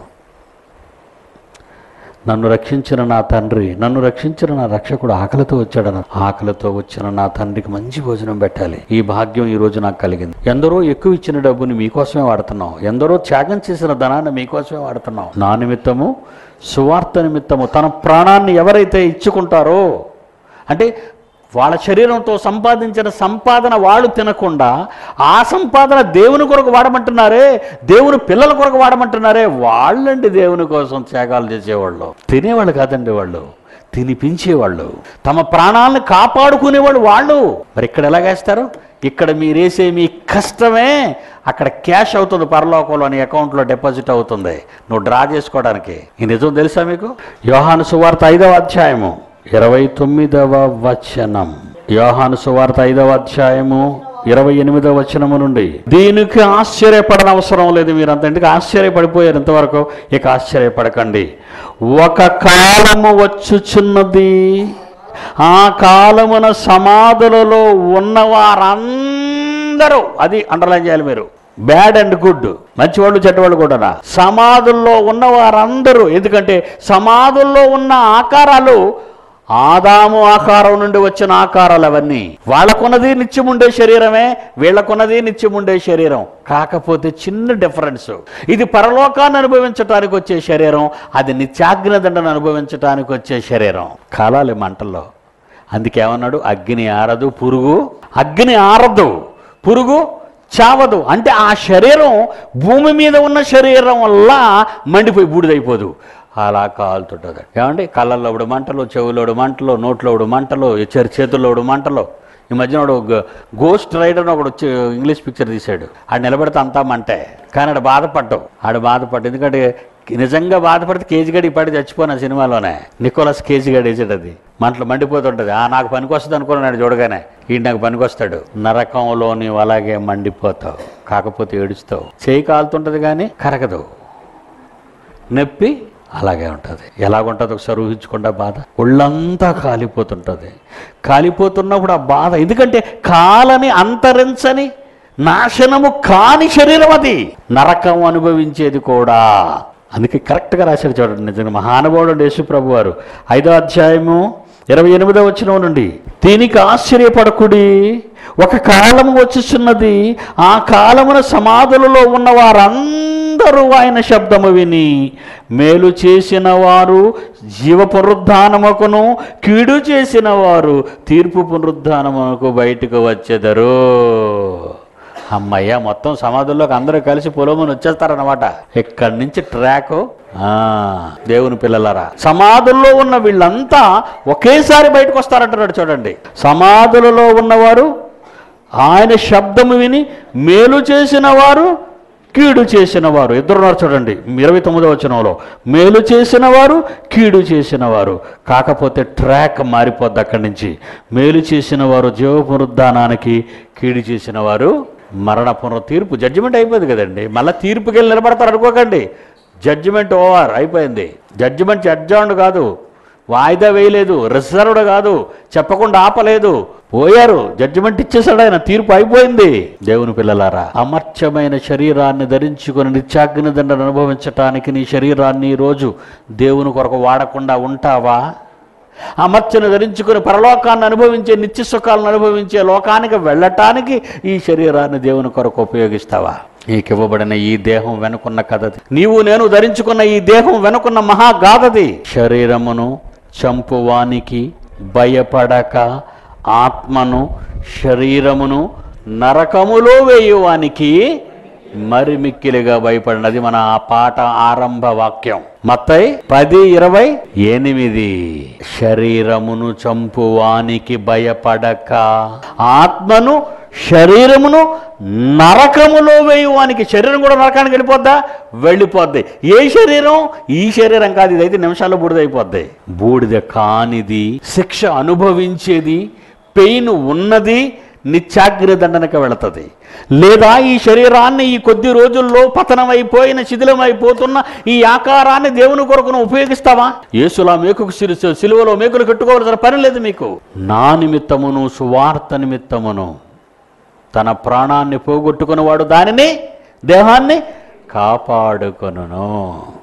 నన్ను రక్షించిన నా తండ్రి నన్ను రక్షించిన నా రక్షకుడు ఆకలితో వచ్చాడన ఆకలితో వచ్చిన నా తండ్రికి మంచి భోజనం పెట్టాలి ఈ భాగ్యం ఈ రోజు నాకు కలిగింది ఎందరో ఎక్కువ ఇచ్చిన డబ్బుని మీకోసమే వాడుతున్నాం ఎందరో త్యాగం చేసిన ధనాన్ని మీకోసమే వాడుతున్నాం నా నిమిత్తము సువార్త నిమిత్తము తన ప్రాణాన్ని ఎవరైతే ఇచ్చుకుంటారో అంటే వాళ్ళ శరీరంతో సంపాదించిన సంపాదన వాళ్ళు తినకుండా ఆ సంపాదన దేవుని కొరకు వాడమంటున్నారే దేవుని పిల్లల కొరకు వాడమంటున్నారే వాళ్ళండి దేవుని కోసం త్యాగాలు చేసేవాళ్ళు తినేవాళ్ళు కాదండి వాళ్ళు తినిపించేవాళ్ళు తమ ప్రాణాలను కాపాడుకునేవాళ్ళు వాళ్ళు మరి ఇక్కడ ఎలాగేస్తారు ఇక్కడ మీరేసే మీ కష్టమే అక్కడ క్యాష్ అవుతుంది పరలోకంలో నీ అకౌంట్లో డిపాజిట్ అవుతుంది నువ్వు డ్రా చేసుకోవడానికి ఈ నిజం తెలుసా మీకు యోహాను సువార్త ఐదవ అధ్యాయము ఇరవై తొమ్మిదవ వచనం యోహాను సువార్త ఐదవ అధ్యాయము ఇరవై ఎనిమిదవ వచనము నుండి దీనికి ఆశ్చర్యపడన అవసరం లేదు మీరంతా ఎందుకు ఆశ్చర్యపడిపోయారు ఇంతవరకు ఇక ఆశ్చర్యపడకండి ఒక కాలము వచ్చుచున్నది ఆ కాలమున సమాధులలో ఉన్నవారందరూ అది అండర్లైన్ చేయాలి మీరు బ్యాడ్ అండ్ గుడ్ మంచివాళ్ళు చెడ్డవాళ్ళు కూడా సమాధుల్లో ఉన్న వారందరూ ఎందుకంటే సమాధుల్లో ఉన్న ఆకారాలు ఆదాము ఆకారం నుండి వచ్చిన ఆకారాలు అవన్నీ వాళ్ళకున్నది నిత్యం ఉండే శరీరమే వీళ్ళకున్నది నిత్యం ఉండే శరీరం కాకపోతే చిన్న డిఫరెన్స్ ఇది పరలోకాన్ని అనుభవించటానికి వచ్చే శరీరం అది నిత్యాగ్నిదండను అనుభవించటానికి వచ్చే శరీరం కాలాలి మంటల్లో అందుకేమన్నాడు అగ్ని ఆరదు పురుగు అగ్ని ఆరదు పురుగు చావదు అంటే ఆ శరీరం భూమి మీద ఉన్న శరీరం వల్ల మండిపోయి బూడిదైపోదు అలా కాలుతుంటుంది ఏమండి కళ్ళల్లో ఒకడు మంటలు చెవులోడు మంటలు నోట్లోడు మంటలు చెరు చేతుల్లోడు మంటలు ఈ మధ్యన ఒకడు గోస్ట్ రైడర్ అని ఒకడు వచ్చి ఇంగ్లీష్ పిక్చర్ తీశాడు ఆడు నిలబడితే అంతా మంటే కానీ ఆడు బాధపడ్డావు ఆడు బాధపడ్డు ఎందుకంటే నిజంగా బాధపడితే కేజీ గడి పడి చచ్చిపోయిన సినిమాలోనే నికోలస్ కేజీ గడి వేసాడు అది మంటలు మండిపోతుంటుంది ఆ నాకు పనికి వస్తుంది అనుకున్నాడు చూడగానే ఈ నాకు పనికి వస్తాడు నరకంలో నీవు అలాగే మండిపోతావు కాకపోతే ఏడుస్తావు చేయి కాలుతుంటుంది కానీ కరగదు నొప్పి అలాగే ఉంటుంది ఎలాగుంటుంది ఒకసారి ఊహించకుండా బాధ ఒళ్ళంతా కాలిపోతుంటుంది కాలిపోతున్నప్పుడు ఆ బాధ ఎందుకంటే కాలని అంతరించని నాశనము కాని శరీరం అది నరకం అనుభవించేది కూడా అందుకే కరెక్ట్గా రాశాడు చూడండి నిజంగా మహానుభావుడు యేసుప్రభు వారు ఐదో అధ్యాయము ఇరవై ఎనిమిదో వచ్చిన నుండి దీనికి ఆశ్చర్యపడకుడి ఒక కాలము వచ్చుచున్నది ఆ కాలమున సమాధులలో ఉన్న వారందరూ ఆయన శబ్దము విని మేలు చేసిన వారు జీవ పునరుద్ధానముకును కీడు చేసిన వారు తీర్పు పునరుద్ధానమునకు బయటకు వచ్చెదరు అమ్మయ్య మొత్తం సమాధుల్లోకి అందరూ కలిసి పొలముని వచ్చేస్తారనమాట ఇక్కడి నుంచి ట్రాక్ ఆ, దేవుని పిల్లలారా సమాధుల్లో ఉన్న వీళ్ళంతా ఒకేసారి బయటకు వస్తారంటున్నాడు చూడండి సమాధులలో ఉన్నవారు ఆయన శబ్దము విని మేలు చేసిన వారు కీడు చేసిన వారు ఇద్దరున్నారు చూడండి ఇరవై తొమ్మిదో వచనంలో మేలు చేసిన వారు కీడు చేసిన వారు కాకపోతే ట్రాక్ మారిపోద్ది అక్కడి నుంచి మేలు చేసిన వారు జీవ పునరుద్ధానానికి కీడు చేసిన వారు మరణ పునరు తీర్పు జడ్జిమెంట్ అయిపోయింది కదండి మళ్ళీ తీర్పుకి వెళ్ళి నిలబడతారు అనుకోకండి జడ్జిమెంట్ ఓవర్ అయిపోయింది జడ్జిమెంట్ జడ్జౌండ్ కాదు వాయిదా వేయలేదు రిజర్వ్డ్ కాదు చెప్పకుండా ఆపలేదు పోయారు జడ్జిమెంట్ ఇచ్చేసాడు ఆయన తీర్పు అయిపోయింది దేవుని పిల్లలారా అమర్చమైన శరీరాన్ని ధరించుకొని నిత్యాగ్ని దండను అనుభవించటానికి నీ శరీరాన్ని ఈ రోజు దేవుని కొరకు వాడకుండా ఉంటావా అమర్చను ధరించుకుని పరలోకాన్ని అనుభవించే నిత్య సుఖాలను అనుభవించే లోకానికి వెళ్ళటానికి ఈ శరీరాన్ని దేవుని కొరకు ఉపయోగిస్తావా నీకు ఇవ్వబడిన ఈ దేహం వెనుకున్న కథది నీవు నేను ధరించుకున్న ఈ దేహం వెనుకున్న మహాగాథది శరీరమును చంపువానికి భయపడక ఆత్మను శరీరమును నరకములో వేయువానికి మరి మిక్కిలిగా భయపడినది మన ఆ పాట ఆరంభ వాక్యం మత్తై పది ఇరవై ఎనిమిది శరీరమును చంపువానికి భయపడక ఆత్మను శరీరమును నరకములో వేయువానికి శరీరం కూడా నరకానికి వెళ్ళిపోద్దా వెళ్ళిపోద్ది ఏ శరీరం ఈ శరీరం కాదు ఇదైతే నిమిషాల్లో బూడిదైపోద్ది బూడిద కానిది శిక్ష అనుభవించేది పెయిన్ ఉన్నది నిత్యాగ్ని దండనకు వెళుతుంది లేదా ఈ శరీరాన్ని ఈ కొద్ది రోజుల్లో పతనమైపోయిన శిథిలమైపోతున్న ఈ ఆకారాన్ని దేవుని కొరకును ఉపయోగిస్తావా యేసులా మేకుకు సిలు సిలువలో మేకులు కట్టుకోవాల్సిన పని లేదు మీకు నా నిమిత్తమును సువార్త నిమిత్తమును తన ప్రాణాన్ని పోగొట్టుకున్నవాడు దానిని దేహాన్ని కాపాడుకొనును